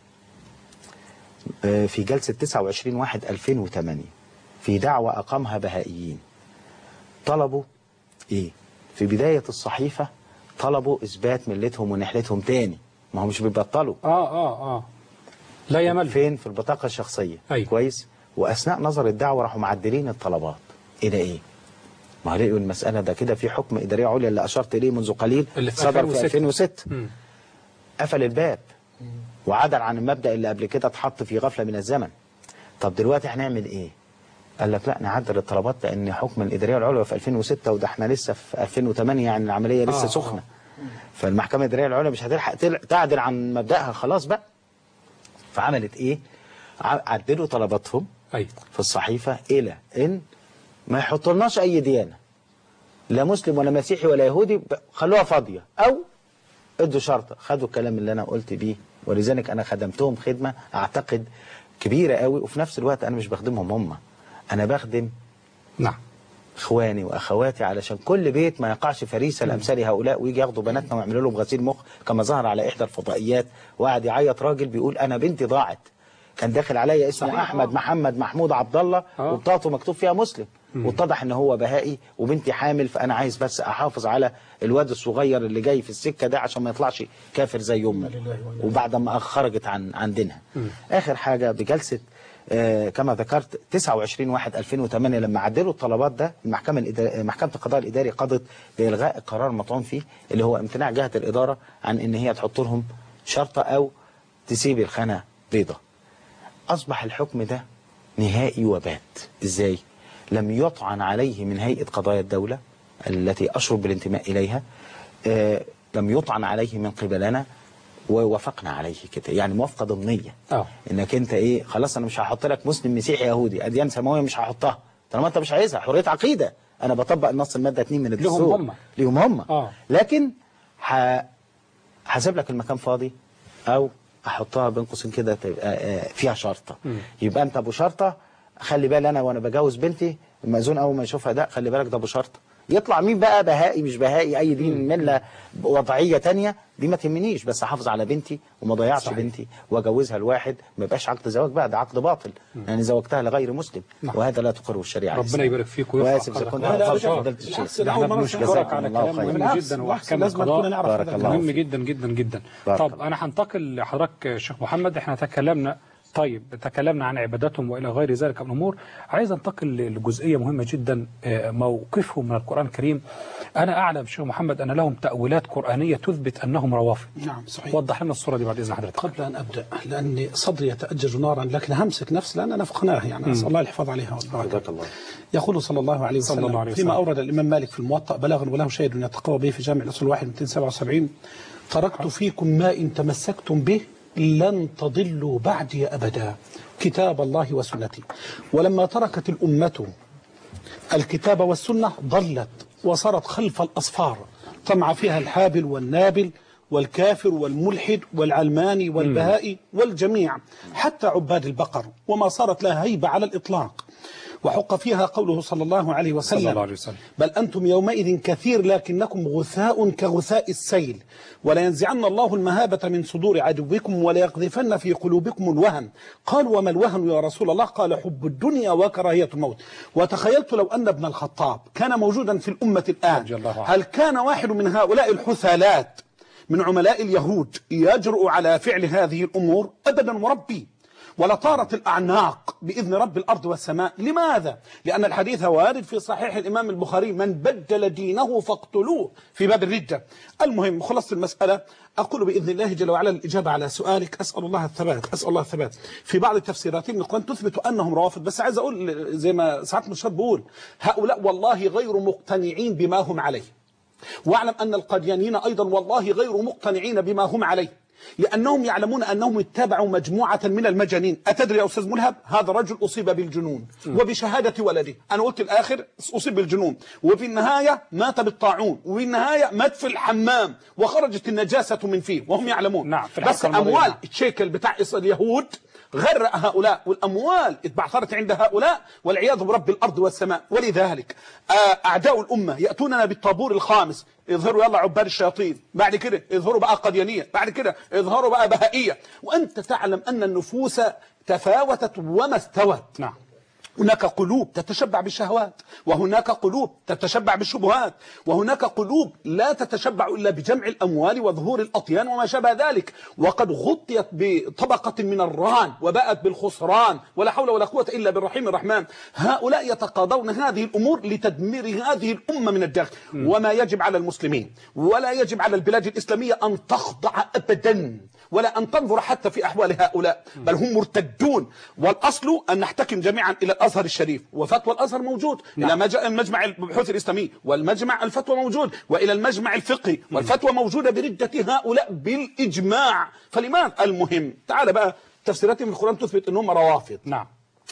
آه، في جلسة 29 واحد 2008 في دعوة أقامها بهائيين طلبوا إيه؟ في بداية الصحيفة طلبوا إثبات ملتهم ونحلتهم تاني ما هم مش بيبطلوا اه اه اه لا يمل فين في البطاقة الشخصية أيوة. كويس وأثناء نظر الدعوة راحوا معدلين الطلبات إلى إيه ما لقوا المسألة ده كده في حكم إدارية عليا اللي أشرت إليه منذ قليل اللي في صدر في 2006. 2006 مم. قفل الباب وعدل عن المبدأ اللي قبل كده اتحط في غفلة من الزمن طب دلوقتي هنعمل ايه قال لك لا نعدل الطلبات لان حكم الاداريه العليا في 2006 وده احنا لسه في 2008 يعني العمليه لسه آه، سخنه فالمحكمه الاداريه العليا مش هتلحق تل- تعدل عن مبدأها خلاص بقى فعملت ايه ع- عدلوا طلباتهم ايوه في الصحيفة إلى إن ما يحطلناش أي ديانة لا مسلم ولا مسيحي ولا يهودي ب- خلوها فاضية أو ادوا شرطة خدوا الكلام اللي أنا قلت بيه ولذلك أنا خدمتهم خدمة أعتقد كبيرة قوي وفي نفس الوقت أنا مش بخدمهم هم أنا بخدم نعم اخواني واخواتي علشان كل بيت ما يقعش فريسه لامثال هؤلاء ويجي ياخدوا بناتنا ويعملوا لهم غسيل مخ كما ظهر على احدى الفضائيات وقعد يعيط راجل بيقول انا بنتي ضاعت كان داخل عليا اسمه صحيح، احمد آه. محمد محمود عبد الله آه. وبطاقته مكتوب فيها مسلم واتضح ان هو بهائي وبنتي حامل فانا عايز بس احافظ على الواد الصغير اللي جاي في السكه ده عشان ما يطلعش كافر زي امه وبعد ما خرجت عن عن دينها اخر حاجه بجلسه آه، كما ذكرت 29 واحد 2008 لما عدلوا الطلبات ده المحكمه الإداري محكمه القضاء الاداري قضت بالغاء القرار المطعون فيه اللي هو امتناع جهه الاداره عن ان هي تحط لهم شرطه او تسيب الخانه بيضه أصبح الحكم ده نهائي وبات إزاي؟ لم يطعن عليه من هيئة قضايا الدولة التي أشعر بالانتماء إليها آه لم يطعن عليه من قبلنا ووافقنا عليه كده يعني موافقة ضمنية آه. انك انت ايه خلاص انا مش هحط لك مسلم مسيحي يهودي اديان سماويه مش هحطها طالما انت مش عايزها حريه عقيده انا بطبق النص الماده 2 من الدستور هم. ليهم هم آه. لكن ه... هسيب لك المكان فاضي او احطها بين قوسين كده تبقى آه، فيها شرطه يبقى انت ابو شرطه خلي بالي انا وانا بجوز بنتي المأذون اول ما يشوفها ده خلي بالك ده ابو شرطه يطلع مين بقى بهائي مش بهائي اي دين مله وضعيه تانية دي ما تهمنيش بس احافظ على بنتي وما ضيعش صحيح. بنتي واجوزها لواحد ما يبقاش عقد زواج بقى ده عقد باطل يعني زوجتها لغير مسلم نعم. وهذا لا تقره الشريعه ربنا الإسلامية. يبارك فيك ويرفع واسف اذا قدرك. كنت لا، لا، أخطأت أبداً. فضيلة بالعكس، الشيخ ده أول مرة نحن نسمع. بنشكرك على جزاكم الله كلام خير. مهم بالعكس، جدا بالعكس، واحكام لازم القضاء نكون نعرف بارك هذا الله مهم فيك. جدا جدا جدا بارك طب الله. انا هنتقل لحضرتك شيخ محمد احنا تكلمنا طيب تكلمنا عن عباداتهم والى غير ذلك من الامور عايز انتقل لجزئيه مهمه جدا آه، موقفهم من القران الكريم انا اعلم شيخ محمد ان لهم تاويلات قرانيه تثبت انهم روافض نعم صحيح وضح لنا الصوره دي بعد اذن حضرتك قبل أن أبدأ لأني صدري يتأجج نارا لكن همسك نفس لأننا نفقناه يعني أسأل الله الحفاظ عليها والبركة الله يقول صلى الله عليه صلى وسلم الله عليه فيما وسلم. أورد الإمام مالك في الموطأ بلاغا وله شيء يتقوى به في جامع الأصول الواحد 277 تركت فيكم ما إن تمسكتم به لن تضلوا بعدي أبدا كتاب الله وسنتي ولما تركت الأمة الكتاب والسنة ضلت وصارت خلف الأصفار طمع فيها الحابل والنابل والكافر والملحد والعلماني والبهائي والجميع حتى عباد البقر وما صارت لها هيبة على الإطلاق وحق فيها قوله صلى الله عليه وسلم صلى الله عليه وسلم. بل أنتم يومئذ كثير لكنكم غثاء كغثاء السيل ولا ينزعن الله المهابة من صدور عدوكم ولا يقذفن في قلوبكم الوهن قال وما الوهن يا رسول الله قال حب الدنيا وكراهية الموت وتخيلت لو أن ابن الخطاب كان موجودا في الأمة الآن رضي الله عنه. هل كان واحد من هؤلاء الحثالات من عملاء اليهود يجرؤ على فعل هذه الأمور أبدا وربي ولطارت الأعناق بإذن رب الأرض والسماء لماذا؟ لأن الحديث وارد في صحيح الإمام البخاري من بدل دينه فاقتلوه في باب الردة المهم خلص المسألة أقول بإذن الله جل وعلا الإجابة على سؤالك أسأل الله الثبات أسأل الله الثبات في بعض التفسيرات من القرآن تثبت أنهم روافض بس عايز أقول زي ما ساعات مشهد بقول هؤلاء والله غير مقتنعين بما هم عليه واعلم أن القاديانيين أيضا والله غير مقتنعين بما هم عليه لأنهم يعلمون أنهم اتبعوا مجموعة من المجانين أتدري يا أستاذ ملهب هذا رجل أصيب بالجنون وبشهادة ولده أنا قلت الآخر أصيب بالجنون وفي النهاية مات بالطاعون وفي النهاية مات في الحمام وخرجت النجاسة من فيه وهم يعلمون نعم، في بس الحلقة الماضية. أموال الشيكل بتاع اليهود غرق هؤلاء والأموال اتبعثرت عند هؤلاء والعياذ برب الأرض والسماء ولذلك آه، أعداء الأمة يأتوننا بالطابور الخامس يظهروا يلا عباد الشياطين بعد كده يظهروا بقى قديانية بعد كده يظهروا بقى بهائية وأنت تعلم أن النفوس تفاوتت وما استوت نعم هناك قلوب تتشبع بالشهوات وهناك قلوب تتشبع بالشبهات وهناك قلوب لا تتشبع إلا بجمع الأموال وظهور الأطيان وما شابه ذلك وقد غطيت بطبقة من الران وباءت بالخسران ولا حول ولا قوة إلا بالرحيم الرحمن هؤلاء يتقاضون هذه الأمور لتدمير هذه الأمة من الداخل وما يجب على المسلمين ولا يجب على البلاد الإسلامية أن تخضع أبدا ولا أن تنظر حتى في أحوال هؤلاء بل هم مرتدون والأصل أن نحتكم جميعا إلى الأزهر الشريف وفتوى الأزهر موجود إلى مج- المجمع البحوث الإسلامي والمجمع الفتوى موجود وإلى المجمع الفقهي والفتوى موجودة بردة هؤلاء بالإجماع فلماذا المهم تعال بقى تفسيراتهم في القرآن تثبت أنهم روافض نعم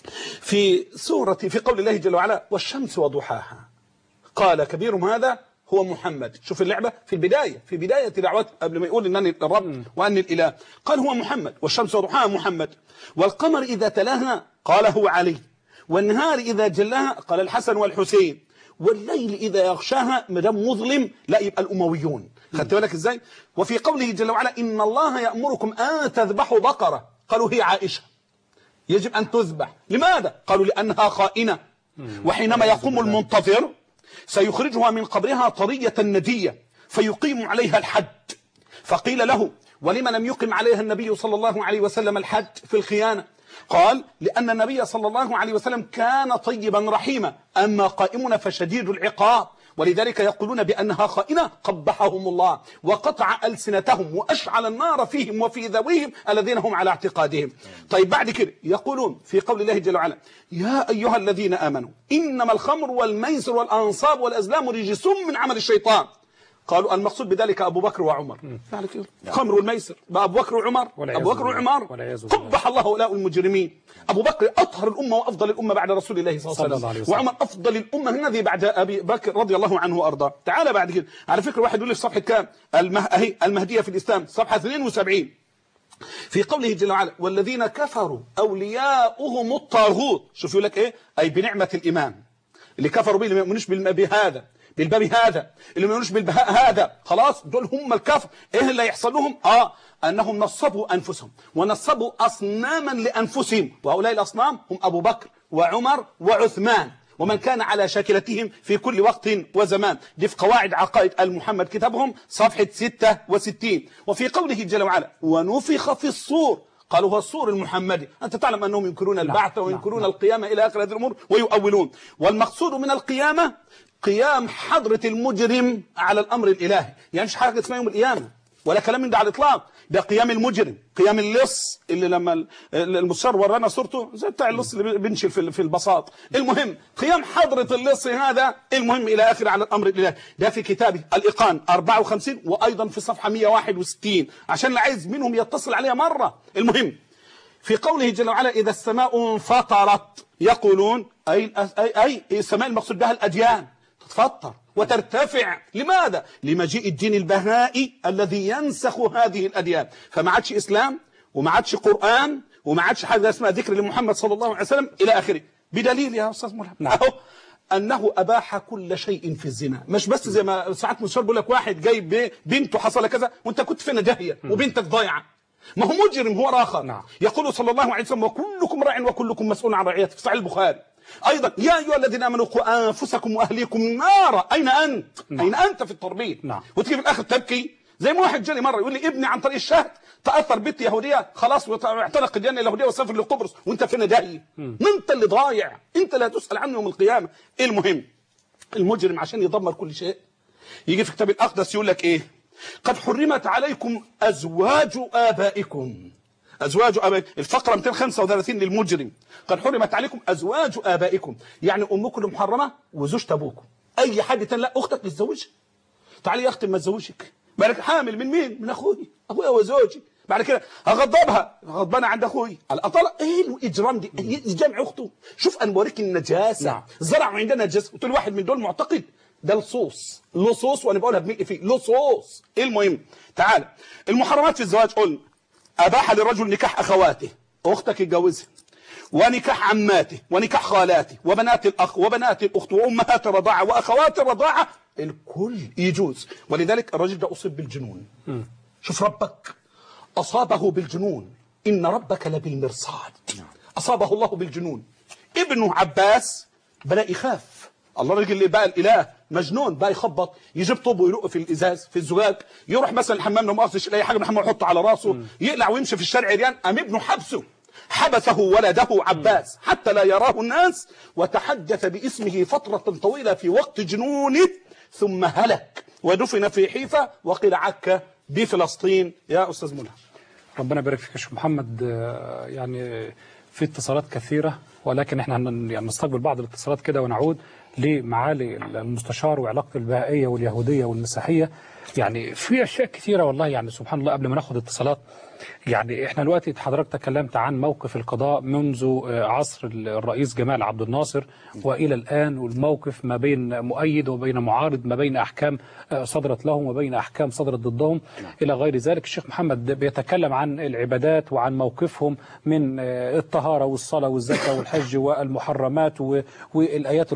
في سورة في قول الله جل وعلا والشمس وضحاها قال كبيرهم هذا هو محمد شوف اللعبة في البداية في بداية دعوته قبل ما يقول إنني الرب وأني الإله قال هو محمد والشمس وضحاها محمد والقمر إذا تلاها قال هو علي والنهار إذا جلاها قال الحسن والحسين والليل إذا يغشاها مدام مظلم لا يبقى الأمويون خدت بالك إزاي وفي قوله جل وعلا إن الله يأمركم أن تذبحوا بقرة قالوا هي عائشة يجب أن تذبح لماذا؟ قالوا لأنها خائنة وحينما يقوم المنتظر سيخرجها من قبرها طرية ندية فيقيم عليها الحد فقيل له ولم لم يقم عليها النبي صلى الله عليه وسلم الحد في الخيانة قال لأن النبي صلى الله عليه وسلم كان طيبا رحيما أما قائمنا فشديد العقاب ولذلك يقولون بأنها خائنة قبحهم الله وقطع ألسنتهم وأشعل النار فيهم وفي ذويهم الذين هم على اعتقادهم طيب بعد كده يقولون في قول الله جل وعلا يا أيها الذين آمنوا إنما الخمر والميسر والأنصاب والأزلام رجس من عمل الشيطان قالوا المقصود بذلك أبو بكر وعمر يعني كده خمر والميسر بقى أبو بكر وعمر والعياذ أبو بكر بالله. وعمر والعياذ بالله. قبح الله هؤلاء المجرمين أبو بكر أطهر الأمة وأفضل الأمة بعد رسول الله صلى صلى الله الله عليه عليه وسلم وسلم. وعمر أفضل الأمة الذي بعد أبي بكر رضي الله عنه وأرضاه تعال بعد كده على فكرة واحد يقول لي في صفحة كام المه... أهي المهدية في الإسلام صفحة 72 في قوله جل وعلا والذين كفروا أولياؤهم الطاغوت شوف يقول لك إيه أي بنعمة الإمام اللي كفروا به اللي ما يؤمنوش بالم- بهذا بالباب هذا اللي ما يؤمنوش بالبهاء هذا خلاص دول هم الكفر ايه اللي يحصل لهم اه انهم نصبوا انفسهم ونصبوا اصناما لانفسهم وهؤلاء الاصنام هم ابو بكر وعمر وعثمان ومن كان على شاكلتهم في كل وقت وزمان دي في قواعد عقائد المحمد كتابهم صفحة 66 وفي قوله جل وعلا ونفخ في الصور قالوا هو الصور المحمدي أنت تعلم أنهم ينكرون البعث وينكرون القيامة إلى آخر هذه الأمور ويؤولون والمقصود من القيامة قيام حضرة المجرم على الأمر الإلهي يعني مش حاجة اسمها يوم القيامة ولا كلام من ده على الإطلاق ده قيام المجرم قيام اللص اللي لما ال- المستشار ورانا صورته زي بتاع اللص اللي بنشل في في البساط المهم قيام حضرة اللص هذا المهم إلى آخر على الأمر الإلهي ده في كتابي الإيقان 54 وأيضا في صفحة 161 عشان اللي عايز منهم يتصل عليها مرة المهم في قوله جل وعلا إذا السماء انفطرت يقولون أي, أي, أي السماء المقصود بها الأديان تتفطر وترتفع لماذا؟ لمجيء الدين البهائي الذي ينسخ هذه الأديان فما عادش إسلام وما عادش قرآن وما عادش حاجة اسمها ذكر لمحمد صلى الله عليه وسلم إلى آخره بدليل يا أستاذ ملهم نعم. أهو أنه أباح كل شيء في الزنا مش بس زي ما ساعات مستشار بيقول لك واحد جايب ب- بنته حصل كذا وانت كنت فين جاهية وبنتك ضايعة ما هو مجرم هو آخر نعم. يقول صلى الله عليه وسلم وكلكم راع وكلكم مسؤول عن رعيته في صحيح البخاري ايضا يا ايها الذين امنوا قوا انفسكم واهليكم نارا اين انت نعم. اين انت في التربيه نعم. وتيجي في الاخر تبكي زي ما واحد جاني مره يقول لي ابني عن طريق الشهد تاثر بنت يهوديه خلاص واعتنق الديانه اليهوديه وسافر لقبرص وانت فين داهي انت اللي ضايع انت لا تسال عنه يوم القيامه المهم المجرم عشان يدمر كل شيء يجي في كتاب الاقدس يقول لك ايه قد حرمت عليكم ازواج ابائكم ازواج ابائكم الفقره 235 للمجرم قد حرمت عليكم ازواج ابائكم يعني امكم المحرمه وزوجة ابوكم اي حد تاني لا اختك تتزوجها تعالي يا اختي ما اتزوجك بالك حامل من مين من اخوي ابويا وزوجي بعد كده هغضبها غضبانه عند اخوي الاطلع ايه الاجرام دي إيه جمع اخته شوف انا بوريك النجاسه نعم. زرعوا عندنا نجاسه قلت له واحد من دول معتقد ده لصوص لصوص وانا بقولها بملء فيه لصوص ايه المهم تعالى المحرمات في الزواج قلنا اباح للرجل نكاح اخواته اختك اتجوزها ونكاح عماته ونكاح خالاته وبنات الأخ وبنات الأخت وأمهات الرضاعة وأخوات الرضاعة الكل يجوز ولذلك الرجل ده أصيب بالجنون شوف ربك أصابه بالجنون إن ربك لبالمرصاد أصابه الله بالجنون ابنه عباس بدأ يخاف الله الراجل اللي بقى الإله مجنون بقى يخبط يجيب طوب ويرق في الإزاز في الزجاج يروح مثلا الحمام لو ما قصدش يلاقي حاجة من الحمام يحطه على راسه يقلع ويمشي في الشارع عريان قام ابنه حبسه حبسه ولده عباس حتى لا يراه الناس وتحدث باسمه فترة طويلة في وقت جنونه ثم هلك ودفن في حيفا وقيل عكا بفلسطين يا أستاذ ملهم ربنا يبارك فيك يا شيخ محمد آه، يعني في اتصالات كثيرة ولكن احنا هن- يعني نستقبل بعض الاتصالات كده ونعود لمعالي المستشار وعلاقة البهائية واليهودية والمسيحية يعني في أشياء كثيرة والله يعني سبحان الله قبل ما ناخد اتصالات يعني احنا دلوقتي حضرتك تكلمت عن موقف القضاء منذ آه، عصر الرئيس جمال عبد الناصر والى الان والموقف ما بين مؤيد وبين معارض ما بين احكام آه، صدرت لهم وبين احكام صدرت ضدهم الى غير ذلك الشيخ محمد بيتكلم عن العبادات وعن موقفهم من آه، الطهاره والصلاه والزكاه والحج والمحرمات و- والايات القرانيه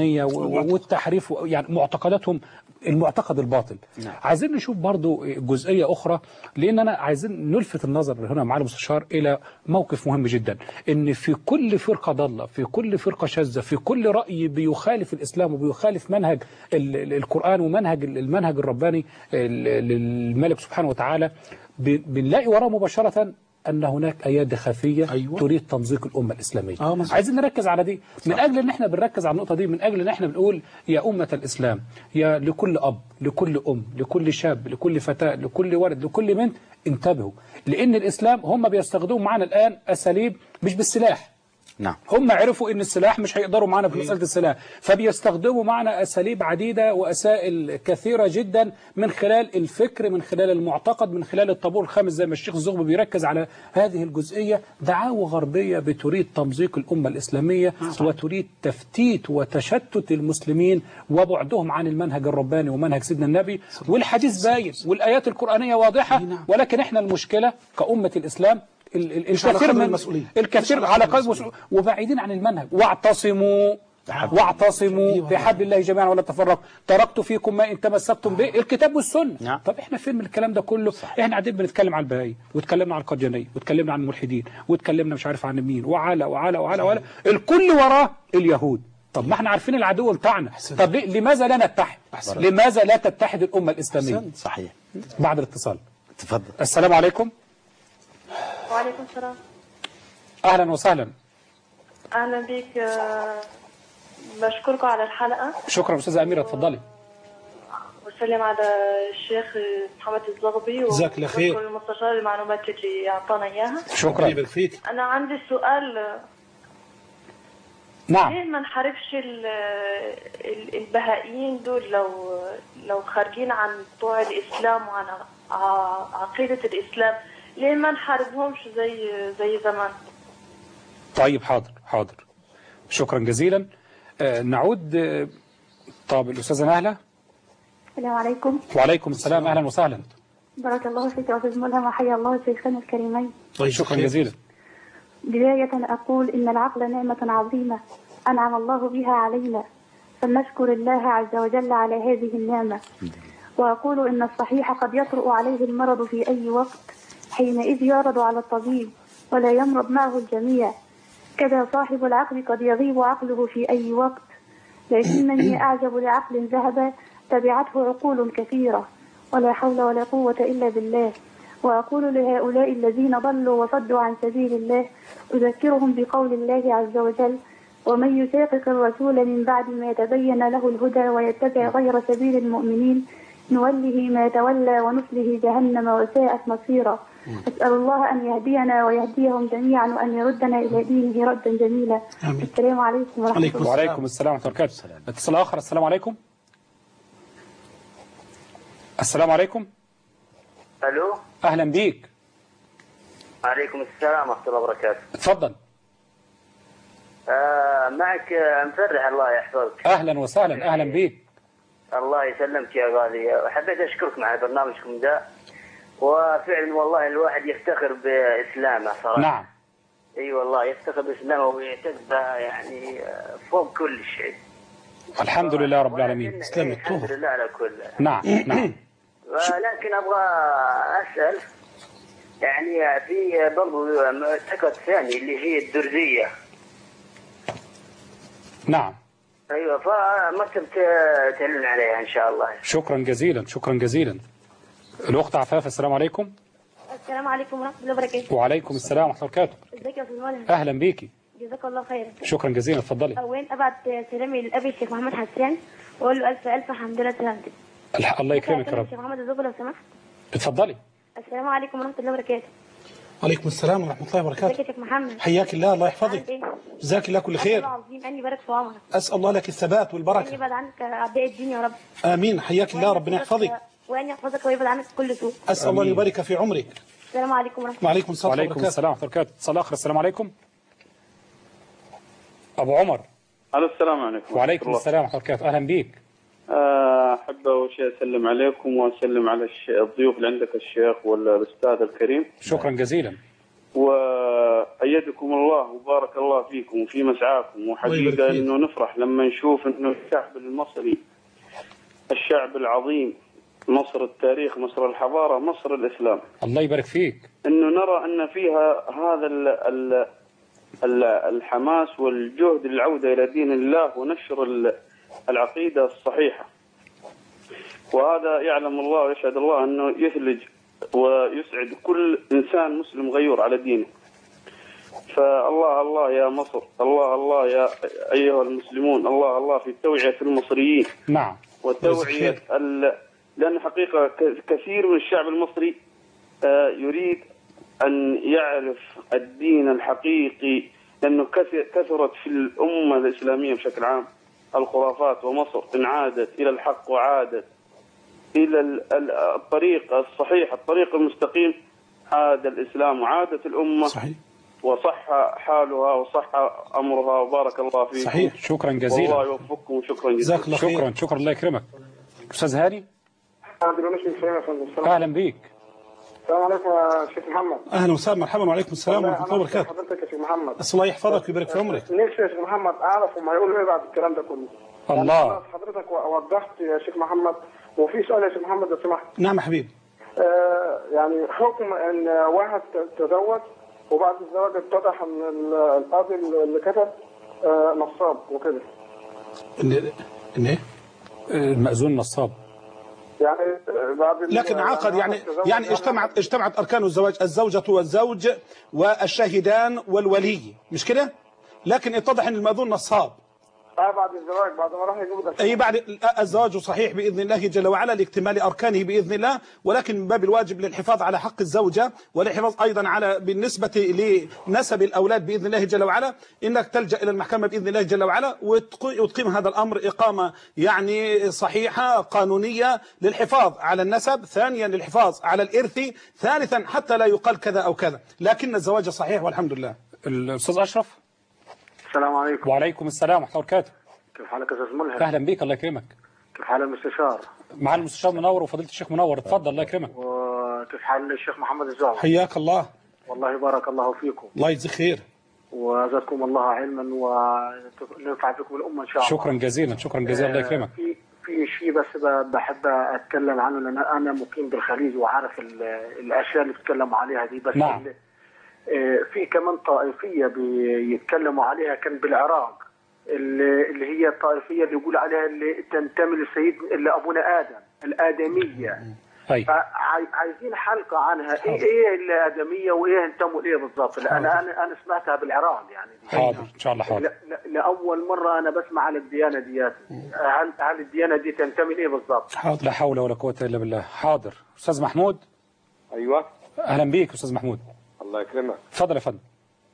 العلمانيه و- و- والتحريف و- يعني معتقداتهم المعتقد الباطل نعم. عايزين نشوف برضو جزئيه اخرى لان انا عايزين نلفت النظر هنا مع المستشار الى موقف مهم جدا ان في كل فرقه ضاله في كل فرقه شاذه في كل راي بيخالف الاسلام وبيخالف منهج ال- ال- القران ومنهج ال- المنهج الرباني ال- للملك سبحانه وتعالى ب- بنلاقي وراه مباشره ان هناك ايادي خفيه أيوة. تريد تمزيق الامه الاسلاميه آه، مظبوط. عايزين نركز على دي من اجل ان احنا بنركز على النقطه دي من اجل ان احنا بنقول يا امه الاسلام يا لكل اب لكل ام لكل شاب لكل فتاه لكل ولد لكل بنت انتبهوا لان الاسلام هم بيستخدموا معنا الان اساليب مش بالسلاح نعم هم عرفوا ان السلاح مش هيقدروا معنا في مساله السلاح فبيستخدموا معنا اساليب عديده واسائل كثيره جدا من خلال الفكر من خلال المعتقد من خلال الطابور الخامس زي ما الشيخ الزغبي بيركز على هذه الجزئيه دعاوى غربيه بتريد تمزيق الامه الاسلاميه وتريد تفتيت وتشتت المسلمين وبعدهم عن المنهج الرباني ومنهج سيدنا النبي والحديث باين والايات القرانيه واضحه ولكن احنا المشكله كامه الاسلام ال- ال- مش على الكثير قدر من المسؤولية. الكثير مش على على قدر قدر المسؤولية وبعيدين عن المنهج واعتصموا واعتصموا بحبل الله جميعا ولا تفرقوا تركت فيكم ما ان تمسكتم به الكتاب والسنه نعم. طب احنا فين من الكلام ده كله احنا قاعدين بنتكلم عن البهائي واتكلمنا عن القديانيه واتكلمنا عن الملحدين واتكلمنا مش عارف عن مين وعلى وعلى وعلى وعلى الكل وراه اليهود طب ما احنا عارفين العدو بتاعنا طب ليه- لماذا لا نتحد لماذا لا تتحد الامه الاسلاميه صحيح بعد الاتصال تفضل السلام عليكم وعليكم السلام اهلا وسهلا اهلا بك آه، بشكركم على الحلقه شكرا استاذه اميره اتفضلي وسلم على الشيخ محمد الزغبي جزاك الله خير. وبشكر المستشار المعلومات اللي اعطانا اياها شكرا يبارك فيك انا عندي سؤال آه، نعم ليه ما نحاربش ال- ال- البهائيين دول لو لو خارجين عن بتوع الاسلام وعن ع- عقيده الاسلام ليه ما نحاربهمش زي زي زمان طيب حاضر حاضر شكرا جزيلا آه، نعود آه، طب الأستاذة نهلة السلام عليكم وعليكم السلام أهلا وسهلا بارك الله فيك يا أستاذ ملهم وحيا الله شيخنا الكريمين طيب شكرا خير. جزيلا بداية أقول إن العقل نعمة عظيمة أنعم الله بها علينا فلنشكر الله عز وجل على هذه النعمة وأقول إن الصحيح قد يطرأ عليه المرض في أي وقت حينئذ يعرض على الطبيب ولا يمرض معه الجميع كذا صاحب العقل قد يغيب عقله في أي وقت لكنني أعجب لعقل ذهب تبعته عقول كثيرة ولا حول ولا قوة إلا بالله وأقول لهؤلاء الذين ضلوا وصدوا عن سبيل الله أذكرهم بقول الله عز وجل ومن يشاقق الرسول من بعد ما تبين له الهدى ويتبع غير سبيل المؤمنين نوله ما تولى ونصله جهنم وساءت مصيرا أسأل الله أن يهدينا ويهديهم جميعا وأن يردنا إلى دينه ردا جميلا آمين. السلام عليكم ورحمة عليكم الله وعليكم السلام ورحمة الله وبركاته اتصال آخر السلام عليكم السلام عليكم الو أهلا بيك عليكم السلام ورحمه الله وبركاته اتفضل آه معك آه، مفرح الله يحفظك أهلا وسهلا أهلا بيك الله يسلمك يا غالي حبيت اشكركم على برنامجكم ده وفعلا والله الواحد يفتخر باسلامه صراحه نعم اي والله يفتخر باسلامه ويعتز بها يعني آه، فوق كل شيء الحمد لله رب العالمين ولكن- إسلام إيه، الحمد الطهر. لله على كل نعم نعم ولكن ابغى اسال يعني في برضو معتقد ثاني اللي هي الدرزيه نعم ايوه فمكتب تعلن عليها ان شاء الله شكرا جزيلا شكرا جزيلا الأخت عفاف السلام عليكم السلام عليكم ورحمة الله وبركاته وعليكم السلام ورحمة الله وبركاته ازيك يا أستاذ ملهم أهلا بيكي جزاك الله خيرا شكرا جزيلا اتفضلي أولا أبعت سلامي لأبي الشيخ محمد حسان وأقول له ألف ألف حمد لله سلامتك الح- الله يكرمك يا رب الشيخ محمد الزبر لو سمحت اتفضلي السلام عليكم ورحمة الله وبركاته عليكم السلام ورحمه الله ازيك يا وبركاته شيخ محمد حياك الله الله عامل يحفظك ايه؟ جزاك الله كل الله خير العظيم أني بارك في عمرك اسال الله لك الثبات أني والبركه يبعد عنك أعداء الدين يا رب امين حياك الله ربنا يحفظك وأن يحفظك ويبعد عنك كل سوء اسال الله ان آمين. يبارك في عمرك السلام عليكم ورحمة الله وعليكم السلام وعليكم وبركاته السلام ورحمة الله وبركاته اتصال آخر السلام عليكم أبو عمر الو السلام عليكم وعليكم ورحمة السلام ورحمة الله وبركاته أهلا بيك الله. آه، احب اول شيء اسلم عليكم واسلم على الش- الضيوف اللي عندك الشيخ والاستاذ الكريم شكرا جزيلا و أيدكم الله وبارك الله فيكم وفي مسعاكم الله وحقيقة يبارك فيك. إنه نفرح لما نشوف إنه الشعب المصري الشعب العظيم مصر التاريخ مصر الحضارة مصر الإسلام الله يبارك فيك انه نرى ان فيها هذا ال ال ال الحماس والجهد للعوده الى دين الله ونشر ال- العقيده الصحيحه. وهذا يعلم الله ويشهد الله انه يثلج ويسعد كل انسان مسلم غيور على دينه. فالله الله يا مصر، الله الله يا ايها المسلمون، الله الله في توعيه المصريين. نعم وتوعية ال... لأن حقيقة ك- كثير من الشعب المصري آه، يريد أن يعرف الدين الحقيقي لأنه كث- كثرت في الأمة الإسلامية بشكل عام الخرافات ومصر انعادت إلى الحق وعادت إلى ال- ال- الطريق الصحيح الطريق المستقيم عاد الإسلام وعادت الأمة صحيح وصح حالها وصح أمرها وبارك الله فيكم صحيح شكرا والله جزيلا يوفقكم وشكرا جزيلا جزاك الله خير شكرا شكرا الله يكرمك استاذ هاني عبد المنعم السلام يا فندم السلام اهلا بيك السلام عليكم يا شيخ محمد اهلا وسهلا مرحبا وعليكم السلام ورحمه الله أنا وبركاته حضرتك يا شيخ محمد بس الله يحفظك ويبارك في عمرك نفسي يا شيخ محمد اعرف هم هيقولوا ايه بعد الكلام ده كله الله. يعني خلاص حضرتك وضحت يا شيخ محمد وفي سؤال يا شيخ محمد لو سمحت نعم يا حبيبي آه يعني حكم ان واحد تزوج وبعد الزواج اتضح ان ال- القاضي اللي كتب آه نصاب وكده ان ان ايه المأذون نصاب يعني آه، بعد ال- لكن عقد يعني واحد تزوج يعني اجتمعت اجتمعت اركان الزواج الزوجه والزوج والشاهدان والولي مش كده لكن اتضح ان المأذون نصاب اه بعد الزواج بعد ما راح يجيب ده اي بعد الزواج صحيح باذن الله جل وعلا لاكتمال اركانه باذن الله ولكن من باب الواجب للحفاظ على حق الزوجه والحفاظ ايضا على بالنسبه لنسب الاولاد باذن الله جل وعلا انك تلجا الى المحكمه باذن الله جل وعلا وتق- وتقيم هذا الامر اقامه يعني صحيحه قانونيه للحفاظ على النسب ثانيا للحفاظ على الارث ثالثا حتى لا يقال كذا او كذا لكن الزواج صحيح والحمد لله الاستاذ اشرف السلام عليكم وعليكم السلام ورحمه الله وبركاته كيف حالك يا استاذ ملهم اهلا بيك الله يكرمك كيف حال المستشار مع المستشار منور وفضيله الشيخ منور اتفضل الله يكرمك وكيف حال الشيخ محمد الزعم حياك الله والله بارك الله فيكم الله يجزيك خير وزادكم الله علما وننفع بكم الامه ان شاء الله شكرا جزيلا شكرا جزيلا الله يكرمك في في شيء بس ب- بحب اتكلم عنه لان انا مقيم بالخليج وعارف ال- الاشياء اللي بتتكلموا عليها دي بس نعم. ال- آه، في كمان طائفيه بيتكلموا عليها كان بالعراق اللي اللي هي الطائفيه اللي يقول عليها اللي تنتمي للسيد اللي ابونا ادم الادميه طيب فعايزين حلقه عنها ايه ايه الادميه وايه انتموا ليه بالضبط لان انا انا أنا سمعتها بالعراق يعني دي. حاضر ان شاء الله حاضر لا- لا- لاول مره انا بسمع على الديانه ديات هل هل الديانه دي تنتمي ليه بالضبط؟ لا حول ولا قوه الا بالله حاضر استاذ محمود ايوه اهلا بيك استاذ محمود الله يكرمك اتفضل يا فندم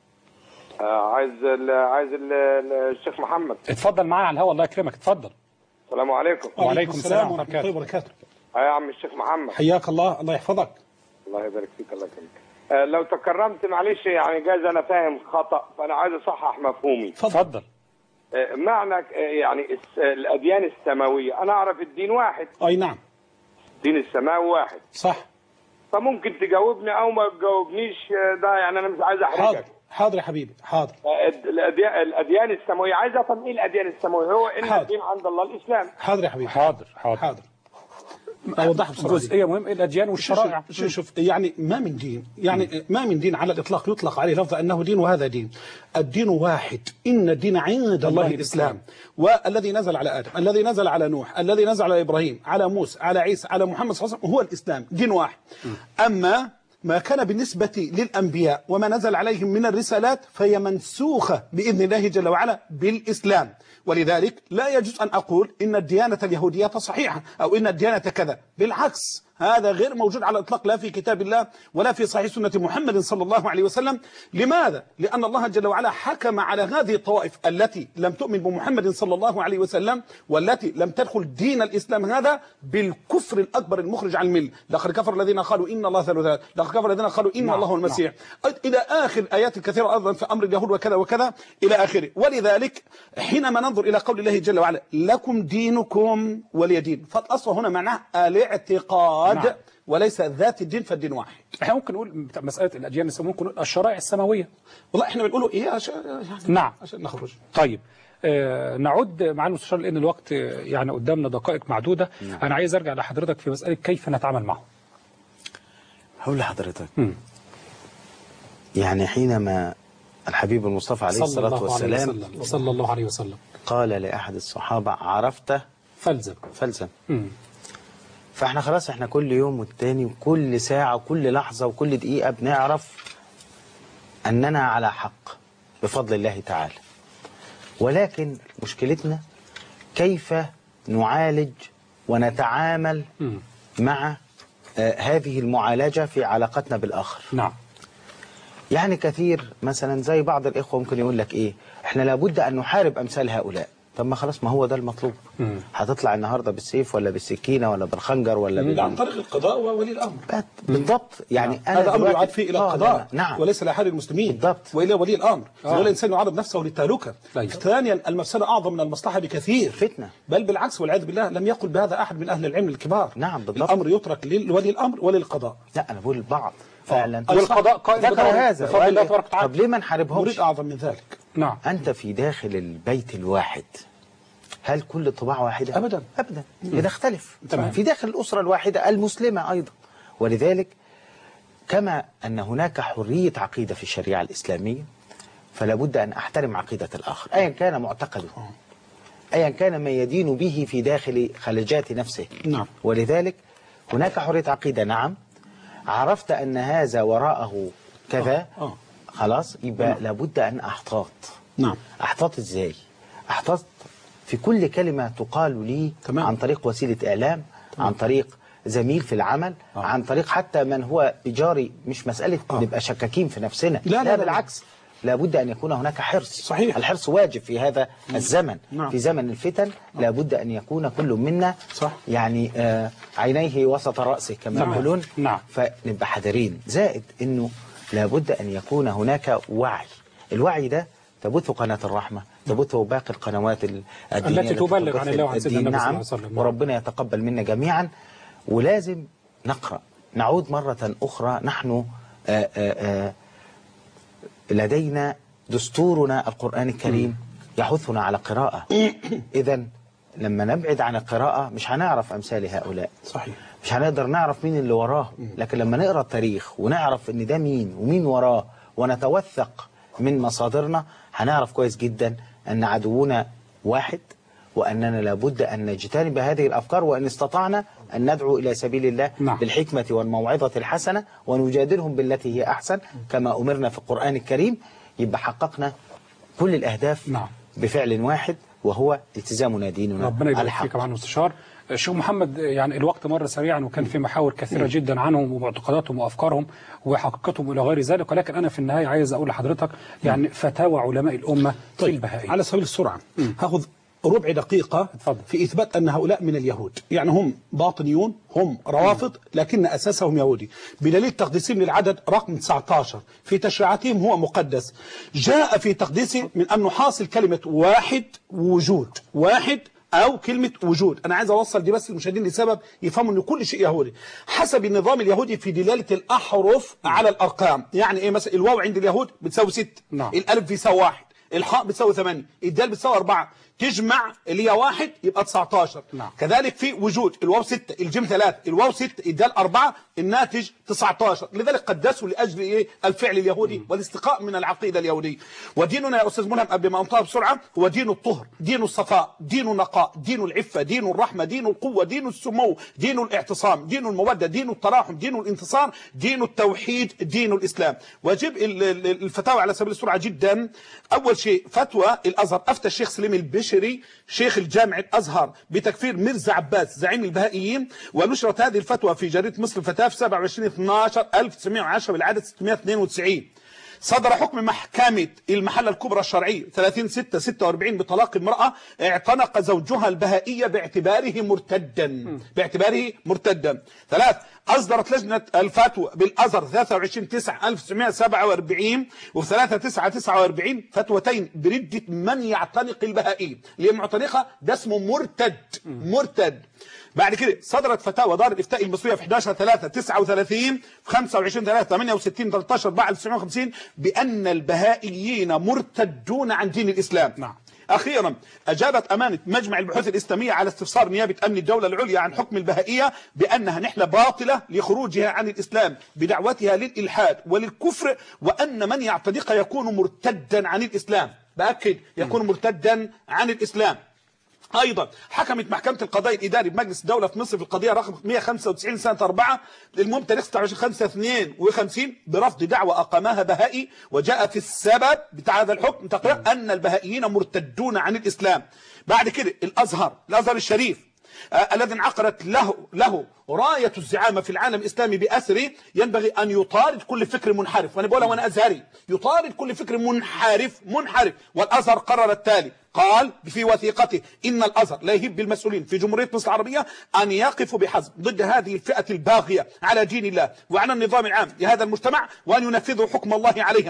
آه عايز ال عايز ال الشيخ محمد اتفضل معانا على الهواء الله يكرمك اتفضل السلام عليكم وعليكم السلام ورحمة ورحمه الله وبركاته آه يا عم الشيخ محمد حياك الله الله يحفظك الله يبارك فيك الله يكرمك آه لو تكرمت معلش يعني جايز انا فاهم خطا فانا عايز اصحح مفهومي اتفضل آه معنى آه يعني الس- الاديان السماويه انا اعرف الدين واحد اي نعم الدين السماوي واحد صح فممكن تجاوبني او ما تجاوبنيش آه، ده يعني انا مش عايز حاضر احرجك حاضر يا حبيبي حاضر آه، الاديان الاديان السماويه عايز افهم ايه الاديان السماويه هو ان حاضر. الدين عند الله الاسلام حاضر يا حبيبي حاضر حاضر حاضر اوضحها بسرعه جزئيه مهمه الاديان والشرائع شوف شوف, شوف يعني ما من دين يعني ما من دين على الاطلاق يطلق عليه لفظ انه دين وهذا دين الدين واحد ان الدين عند الله الاسلام والذي نزل على ادم الذي نزل على نوح الذي نزل على ابراهيم على موسى على عيسى على محمد صلى الله عليه وسلم هو الاسلام دين واحد اما ما كان بالنسبة للأنبياء وما نزل عليهم من الرسالات فهي منسوخة بإذن الله جل وعلا بالإسلام ولذلك لا يجوز أن أقول إن الديانة اليهودية صحيحة أو إن الديانة كذا بالعكس هذا غير موجود على الإطلاق لا في كتاب الله ولا في صحيح سنة محمد صلى الله عليه وسلم لماذا؟ لأن الله جل وعلا حكم على هذه الطوائف التي لم تؤمن بمحمد صلى الله عليه وسلم والتي لم تدخل دين الإسلام هذا بالكفر الأكبر المخرج عن المل لقد كفر الذين قالوا إن الله ثالث ثلاثة لقد كفر الذين قالوا إن الله هو المسيح إلى آخر آيات كثيرة أيضا في أمر اليهود وكذا وكذا إلى آخره ولذلك حينما ننظر إلى قول الله جل وعلا لكم دينكم ولي دين فالأصل هنا معناه الاعتقاد الاعتقاد نعم. وليس ذات الدين فالدين واحد احنا ممكن نقول مساله الاديان السماويه ممكن نقول الشرائع السماويه والله احنا بنقوله ايه عشان يعني نعم عشان نخرج طيب آه نعود مع المستشار لان الوقت آه، يعني قدامنا دقائق معدوده انا عايز ارجع لحضرتك في مساله كيف نتعامل معه هقول لحضرتك مم. يعني حينما الحبيب المصطفى عليه صلى الصلاة الله عليه والسلام وسلم صلى الله عليه وسلم قال لأحد الصحابة عرفت فلزم فلزم مم. فاحنا خلاص احنا كل يوم والتاني وكل ساعة وكل لحظة وكل دقيقة بنعرف أننا على حق بفضل الله تعالى ولكن مشكلتنا كيف نعالج ونتعامل مم. مع آه، هذه المعالجة في علاقتنا بالآخر نعم يعني كثير مثلا زي بعض الإخوة ممكن يقول لك إيه إحنا لابد أن نحارب أمثال هؤلاء طب ما خلاص ما هو ده المطلوب مم. هتطلع النهاردة بالسيف ولا بالسكينة ولا بالخنجر ولا عن بال... طريق القضاء وولي الامر بالضبط يعني أنا هذا امر دلوقتي- يعاد فيه الى آه، القضاء نعم وليس لاحد المسلمين بالضبط. والى ولي الامر آه. آه. الانسان يعرض نفسه للتهلكه أيوة. ثانيا المفسده اعظم من المصلحه بكثير فتنة. بل بالعكس والعياذ بالله لم يقل بهذا احد من اهل العلم الكبار نعم، بالضبط. الامر يترك لولي الامر وللقضاء لا أنا بقول البعض فعلا والقضاء قائم ذكر بدوره هذا بفضل الله وقال تبارك وتعالى. طب ليه ما نحاربهمش مريد اعظم من ذلك نعم أنت في داخل البيت الواحد هل كل طباع واحدة؟ أبداً. أبدا بنختلف تمام. في داخل الأسرة الواحدة المسلمة أيضا ولذلك كما أن هناك حرية عقيدة في الشريعة الإسلامية فلا بد أن أحترم عقيدة الآخر أيا كان معتقده أيا كان ما يدين به في داخل خلجات نفسه نعم. ولذلك هناك حرية عقيدة نعم عرفت أن هذا وراءه كذا آه. خلاص يبقى لابد أن أحتاط نعم احتاط ازاي احتاط في كل كلمة تقال لي تمام. عن طريق وسيلة اعلام عن طريق زميل في العمل عن طريق حتى من هو بجاري مش مسألة نبقى شكاكين في نفسنا لا، لا، لا. بالعكس لابد أن يكون هناك حرص صحيح. الحرص واجب في هذا الزمن نعم. في زمن الفتن لابد أن يكون كل منا صح. يعني آه عينيه وسط رأسه كما نعم. يقولون نعم. فنبقى حذرين زائد أنه لابد أن يكون هناك وعي الوعي ده تبث قناة الرحمة تبث باقي القنوات ال- الدينية التي تبلغ تبث عن الله وعن سيدنا الدين. النبي صلى الله نعم عليه وسلم. وربنا يتقبل منا جميعا ولازم نقرأ نعود مرة أخرى نحن آآ آآ لدينا دستورنا القرآن الكريم يحثنا على قراءة إذا لما نبعد عن القراءة مش هنعرف أمثال هؤلاء صحيح مش هنقدر نعرف مين اللي وراه لكن لما نقرا التاريخ ونعرف ان ده مين ومين وراه ونتوثق من مصادرنا هنعرف كويس جدا ان عدونا واحد واننا لابد ان نجتنب هذه الافكار وان استطعنا ان ندعو الى سبيل الله نعم. بالحكمه والموعظه الحسنه ونجادلهم بالتي هي احسن كما امرنا في القران الكريم يبقى حققنا كل الاهداف نعم. بفعل واحد وهو التزامنا ديننا ربنا يبارك الحق. فيك يا معالي المستشار شيخ محمد يعني الوقت مر سريعا وكان في محاور كثيرة جدا عنهم ومعتقداتهم وأفكارهم وحقيقتهم إلى غير ذلك ولكن أنا في النهاية عايز أقول لحضرتك يعني فتاوى علماء الأمة في البهائية على سبيل السرعة هاخذ ربع دقيقة اتفضل. في إثبات أن هؤلاء من اليهود يعني هم باطنيون هم روافض لكن أساسهم يهودي بدليل تقديسهم للعدد رقم 19 في تشريعاتهم هو مقدس جاء في تقديسه من أن نحاصل كلمة واحد وجود واحد أو كلمة وجود أنا عايز أوصل دي بس للمشاهدين لسبب يفهموا أن كل شيء يهودي حسب النظام اليهودي في دلالة الأحرف على الأرقام يعني إيه مثلا الواو عند اليهود بتساوي 6 نعم. الألف بيساوي واحد الحاء بتساوي 8 الدال بتساوي 4 تجمع اللي هي واحد يبقى 19 نعم. كذلك في وجود الواو 6 الجيم 3 الواو 6 الدال 4 الناتج 19 لذلك قدسوا لاجل ايه الفعل اليهودي والاستقاء من العقيده اليهوديه وديننا يا استاذ ملهم قبل ما انطق بسرعه هو دين الطهر دين الصفاء دين النقاء دين العفه دين الرحمه دين القوه دين السمو دين الاعتصام دين الموده دين التراحم دين الانتصار دين التوحيد دين الاسلام واجب ال- ال- الفتاوى على سبيل السرعه جدا اول شيء فتوى الازهر افتى الشيخ سليم البشري شيخ الجامع الازهر بتكفير ميرزا عباس زعيم البهائيين ونشرت هذه الفتوى في جريده مصر الفتاه في 27 12 1910 بالعدد 692 صدر حكم محكمة المحلة الكبرى الشرعية 30 6 46 بطلاق امرأة اعتنق زوجها البهائية باعتباره مرتدا باعتباره مرتدا ثلاث أصدرت لجنة الفتوى بالأزهر 23 9 1947 وفي 3 9 49 فتوتين بردة من يعتنق البهائية اللي هي معتنقة ده اسمه مرتد مرتد بعد كده صدرت فتاوى دار الافتاء المصريه في 11 3 39 في 25 3 68 13 4 1950 بان البهائيين مرتدون عن دين الاسلام نعم. اخيرا اجابت امانه مجمع البحوث الاسلاميه على استفسار نيابه امن الدوله العليا عن حكم البهائيه بانها نحله باطله لخروجها عن الاسلام بدعوتها للالحاد وللكفر وان من يعتنقها يكون مرتدا عن الاسلام باكد يكون مرتدا عن الاسلام ايضا حكمت محكمه القضاء الاداري بمجلس الدوله في مصر في القضيه رقم 195 سنه 4 المهم تاريخ 26 5 52 برفض دعوى اقامها بهائي وجاء في السبب بتاع هذا الحكم تقرير ان البهائيين مرتدون عن الاسلام بعد كده الازهر الازهر الشريف آه، الذي انعقدت له له رايه الزعامه في العالم الاسلامي باسره ينبغي ان يطارد كل فكر منحرف وانا بقولها وانا ازهري يطارد كل فكر منحرف منحرف والازهر قرر التالي قال في وثيقته ان الازهر لا يهب بالمسؤولين في جمهوريه مصر العربيه ان يقفوا بحزم ضد هذه الفئه الباغيه على دين الله وعلى النظام العام لهذا المجتمع وان ينفذوا حكم الله عليها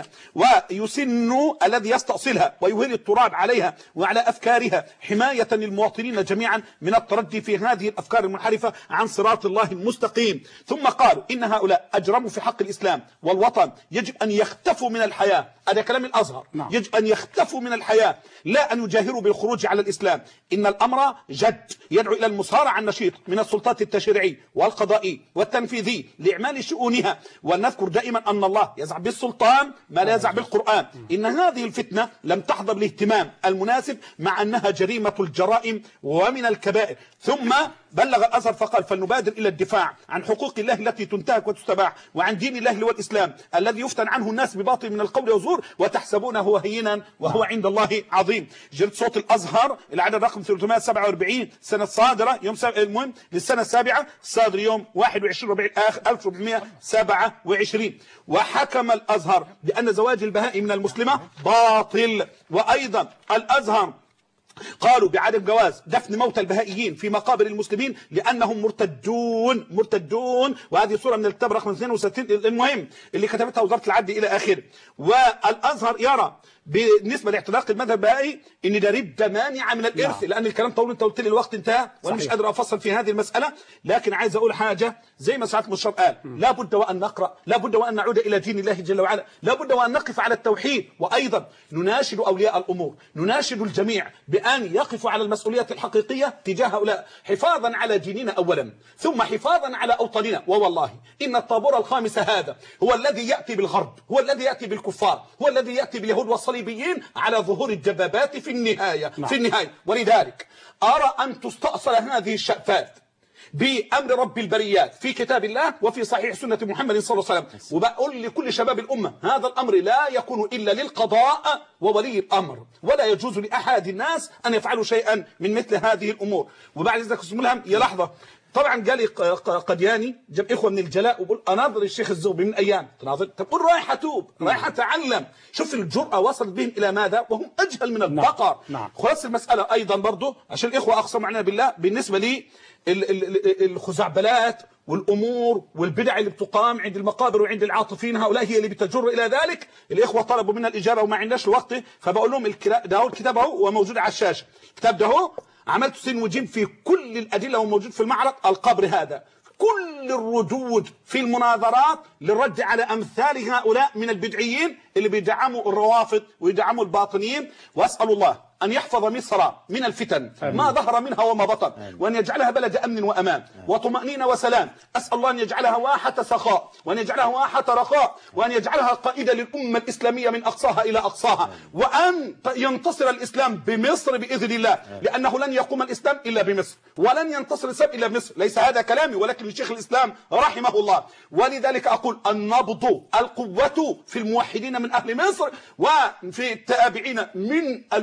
ويسنوا الذي يستأصلها ويهيل التراب عليها وعلى افكارها حمايه للمواطنين جميعا من التردي في هذه الافكار المنحرفه عن صراط الله المستقيم ثم قالوا ان هؤلاء اجرموا في حق الاسلام والوطن يجب ان يختفوا من الحياه هذا كلام الازهر نعم. يجب أن يختفوا من الحياة لا أن يجاهروا بالخروج على الإسلام إن الأمر جد يدعو إلى المصارعة النشيط من السلطات التشريعي والقضائي والتنفيذي لإعمال شؤونها ولنذكر دائما أن الله يزع بالسلطان ما لا يزع بالقرآن إن هذه الفتنة لم تحظى بالاهتمام المناسب مع أنها جريمة الجرائم ومن الكبائر ثم بلغ الأزهر فقال فلنبادر إلى الدفاع عن حقوق الله التي تنتهك وتستباح وعن دين الله اللي هو الإسلام الذي يفتن عنه الناس بباطل من القول والزور وتحسبونه هينا وهو عند الله عظيم جلد صوت الأزهر العدد رقم 347 سنة الصادرة يوم سب... المهم للسنة السابعة الصادر يوم 21 ربيع الآخر 1427 وحكم الأزهر بأن زواج البهائي من المسلمة باطل وأيضا الأزهر قالوا بعدم جواز دفن موتى البهائيين في مقابر المسلمين لانهم مرتدون مرتدون وهذه صوره من الكتاب رقم 62 المهم اللي كتبتها وزاره العدل الى اخره والازهر يرى بالنسبه لاعتناق المذهب البهائي ان ده رده مانعه من الارث نعم. لان الكلام طول انت قلت لي الوقت انتهى وانا مش صحيح. قادر افصل في هذه المساله لكن عايز اقول حاجه زي ما سعاده المستشار قال لا بد وان نقرا لا بد وان نعود الى دين الله جل وعلا لا بد وان نقف على التوحيد وايضا نناشد اولياء الامور نناشد الجميع بان يقفوا على المسؤوليه الحقيقيه تجاه هؤلاء حفاظا على ديننا اولا ثم حفاظا على اوطاننا ووالله ان الطابور الخامس هذا هو الذي ياتي بالغرب هو الذي ياتي بالكفار هو الذي ياتي باليهود والصليبيين على ظهور الدبابات في النهايه نعم. في النهايه ولذلك ارى ان تستأصل هذه الشأفات بأمر رب البريات في كتاب الله وفي صحيح سنة محمد صلى الله عليه وسلم وبقول لكل شباب الأمة هذا الأمر لا يكون إلا للقضاء وولي الأمر ولا يجوز لأحد الناس أن يفعلوا شيئا من مثل هذه الأمور وبعد ذلك اسم لهم يا لحظة طبعا جالي ق- ق- قدياني جاب إخوة من الجلاء وبقول أناظر الشيخ الزغبي من أيام تناظر طب قول رايح أتوب رايح أتعلم شوف الجرأة وصلت بهم إلى ماذا وهم أجهل من البقر نعم. خلاص المسألة أيضا برضو عشان الإخوة أقسم معنا بالله بالنسبة لي ال- ال- ال- الخزعبلات والأمور والبدع اللي بتقام عند المقابر وعند العاطفين هؤلاء هي اللي بتجر إلى ذلك الإخوة طلبوا منا الإجابة وما عندناش الوقت فبقول لهم الكلا- ده هو الكتاب اهو وموجود على الشاشة الكتاب ده هو عملت سين وجيم في كل الأدلة وموجود في المعرض القبر هذا كل الردود في المناظرات للرد على امثال هؤلاء من البدعيين اللي بيدعموا الروافض ويدعموا الباطنيين واسال الله ان يحفظ مصر من الفتن ما ظهر منها وما بطن وان يجعلها بلد امن وامان وطمانينه وسلام اسال الله ان يجعلها واحه سخاء وان يجعلها واحه رخاء وان يجعلها قائده للامه الاسلاميه من اقصاها الى اقصاها وان ينتصر الاسلام بمصر باذن الله لانه لن يقوم الاسلام الا بمصر ولن ينتصر الاسلام الا بمصر ليس هذا كلامي ولكن لشيخ الاسلام رحمه الله ولذلك اقول النبض القوه في الموحدين من اهل مصر وفي التابعين من الامم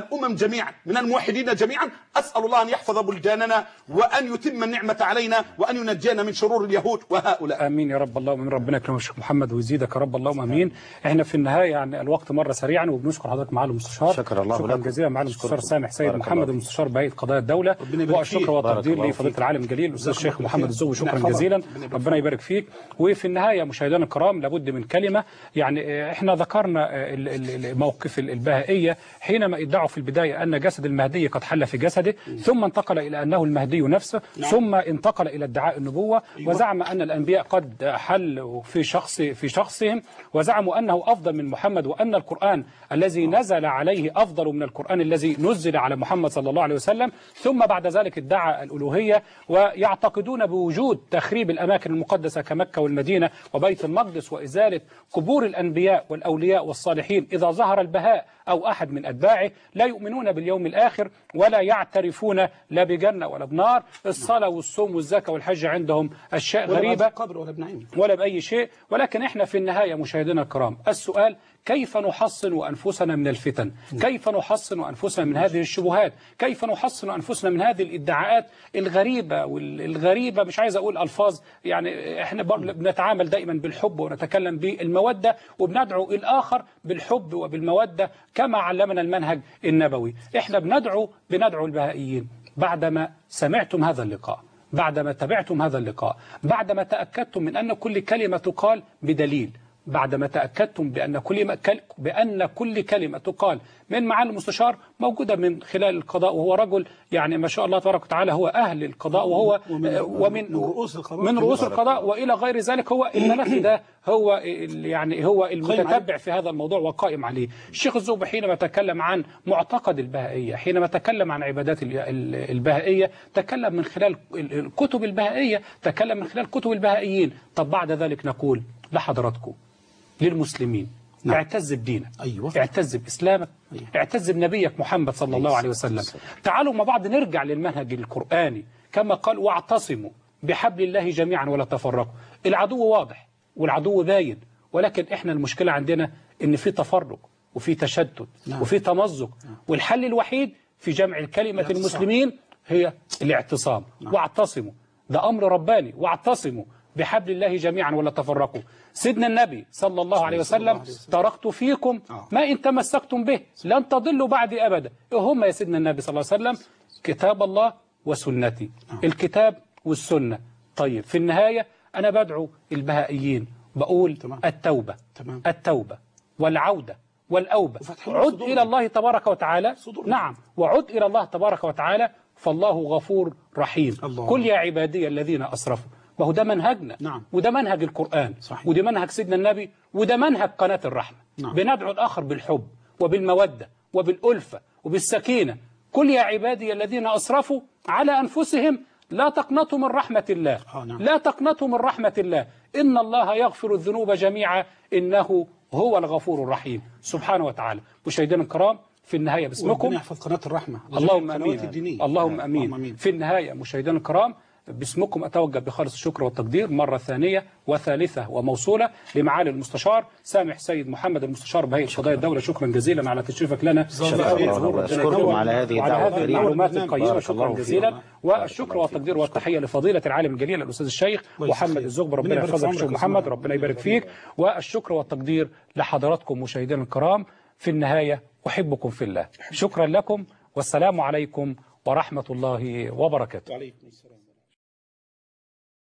جميعا من الموحدين جميعا أسأل الله أن يحفظ بلداننا وأن يتم النعمة علينا وأن ينجينا من شرور اليهود وهؤلاء امين يا رب اللهم من ربنا يكرمك الشيخ محمد ويزيدك يا رب اللهم امين احنا في النهايه يعني الوقت مر سريعا وبنشكر حضرتك معالي المستشار شكر الله شكرا لك. جزيلا معالي أشكركم. المستشار سامح سيد بارك محمد الله المستشار بهيئه قضايا الدوله ربنا يبارك والشكر فيك. والتقدير بارك الله لفضيله فيك. العالم الجليل الاستاذ جزاكم الشيخ الله محمد خير. الزوبي شكرا ربنا جزيلا يحفظك. ربنا يبارك فيك وفي النهايه مشاهدينا الكرام لابد من كلمه يعني آه، احنا ذكرنا آه، ال- ال- ال- موقف ال- البهائيه حينما ادعوا في البدايه ان جسد المهدي قد حل في جسده ثم انتقل الى انه المهدي نفسه ثم انتقل الى ادعاء النبوه وزعم ان الانبياء قد حلوا في شخص في شخصهم وزعموا انه افضل من محمد وان القران الذي نزل عليه افضل من القران الذي نزل على محمد صلى الله عليه وسلم ثم بعد ذلك ادعى الالوهيه ويعتقدون بوجود تخريب الاماكن المقدسه كمكه والمدينه وبيت المقدس وازاله قبور الانبياء والاولياء والصالحين اذا ظهر البهاء او احد من اتباعه لا يؤمنون باليوم الاخر ولا يعترفون لا بجنه ولا بنار الصلاه والصوم والزكاه والحج عندهم اشياء ولا غريبه بعد القبر ولا بنعيم ولا بأي شيء ولكن احنا في النهاية مشاهدينا الكرام السؤال كيف نحصن أنفسنا من الفتن كيف نحصن أنفسنا من هذه الشبهات كيف نحصن أنفسنا من هذه الادعاءات الغريبة والغريبة مش عايز أقول ألفاظ يعني احنا بر- بنتعامل دائما بالحب ونتكلم بالمودة وبندعو الآخر بالحب وبالمودة كما علمنا المنهج النبوي احنا بندعو بندعو البهائيين بعدما سمعتم هذا اللقاء بعدما تابعتم هذا اللقاء بعدما تأكدتم من أن كل كلمة تقال بدليل بعدما تأكدتم بأن كل كل- بأن كل كلمة تقال من معالي المستشار موجودة من خلال القضاء وهو رجل يعني ما شاء الله تبارك وتعالى هو أهل القضاء وهو ومن- ومن من رؤوس القضاء. من رؤوس القضاء وإلى غير ذلك هو الملف ده هو ال- يعني هو المتتبع في هذا الموضوع وقائم عليه الشيخ الزوبي حينما تكلم عن معتقد البهائية حينما تكلم عن عبادات ال- ال- البهائية تكلم من خلال ال- الكتب البهائية تكلم من خلال كتب البهائيين طب بعد ذلك نقول لحضراتكم للمسلمين نعم. اعتز بدينك أيوة. اعتز بإسلامك اعتز بنبيك محمد صلى الله عليه وسلم تعالوا مع بعض نرجع للمنهج القرآني كما قال واعتصموا بحبل الله جميعا ولا تفرقوا العدو واضح والعدو باين ولكن احنا المشكلة عندنا ان في تفرق وفي تشتت نعم. وفي تمزق والحل الوحيد في جمع الكلمة الاعتصام. المسلمين هي الاعتصام واعتصموا ده أمر رباني واعتصموا بحبل الله جميعا ولا تفرقوا سيدنا النبي صلى الله عليه وسلم تركت فيكم ما إن تمسكتم به لن تضلوا بعدي أبدا إيه هم يا سيدنا النبي صلى الله عليه وسلم كتاب الله وسنتي الكتاب والسنة طيب في النهاية أنا بدعو البهائيين بقول تمام. التوبة تمام. التوبة والعودة والأوبة وفتح الله عد صدورنا. إلى الله تبارك وتعالى صدورنا. نعم وعد إلى الله تبارك وتعالى فالله غفور رحيم الله. قل يا عبادي الذين أسرفوا وهو ده منهجنا نعم. وده منهج القرآن صحيح. وده منهج سيدنا النبي وده منهج قناة الرحمة نعم. بندعو الآخر بالحب وبالمودة وبالألفة وبالسكينة قل يا عبادي الذين أسرفوا على أنفسهم لا تقنطوا من رحمة الله آه، نعم. لا تقنطوا من رحمة الله إن الله يغفر الذنوب جميعا إنه هو الغفور الرحيم سبحانه وتعالى مشاهدينا الكرام في النهاية باسمكم ربنا يحفظ قناة الرحمة وجميع اللهم القنوات امين الدينية. اللهم امين في النهايه مشاهدينا الكرام باسمكم اتوجه بخالص الشكر والتقدير مره ثانيه وثالثه وموصوله لمعالي المستشار سامح سيد محمد المستشار بهيئه قضايا الدوله شكرا جزيلا على تشريفك لنا شكرا الله. أشكركم على هذه وعلى الدعوة هذه الكريمة. المعلومات القيمه بارك شكرا الله جزيلا فيكم. والشكر والتقدير والتحيه لفضيله العالم الجليل الاستاذ الشيخ محمد الزغب ربنا يبارك في يحفظك عمرك شيخ يا محمد أستاذ. ربنا يبارك فيك والشكر والتقدير لحضراتكم مشاهدينا الكرام في النهايه احبكم في الله شكرا لكم والسلام عليكم ورحمه الله وبركاته عليكم السلام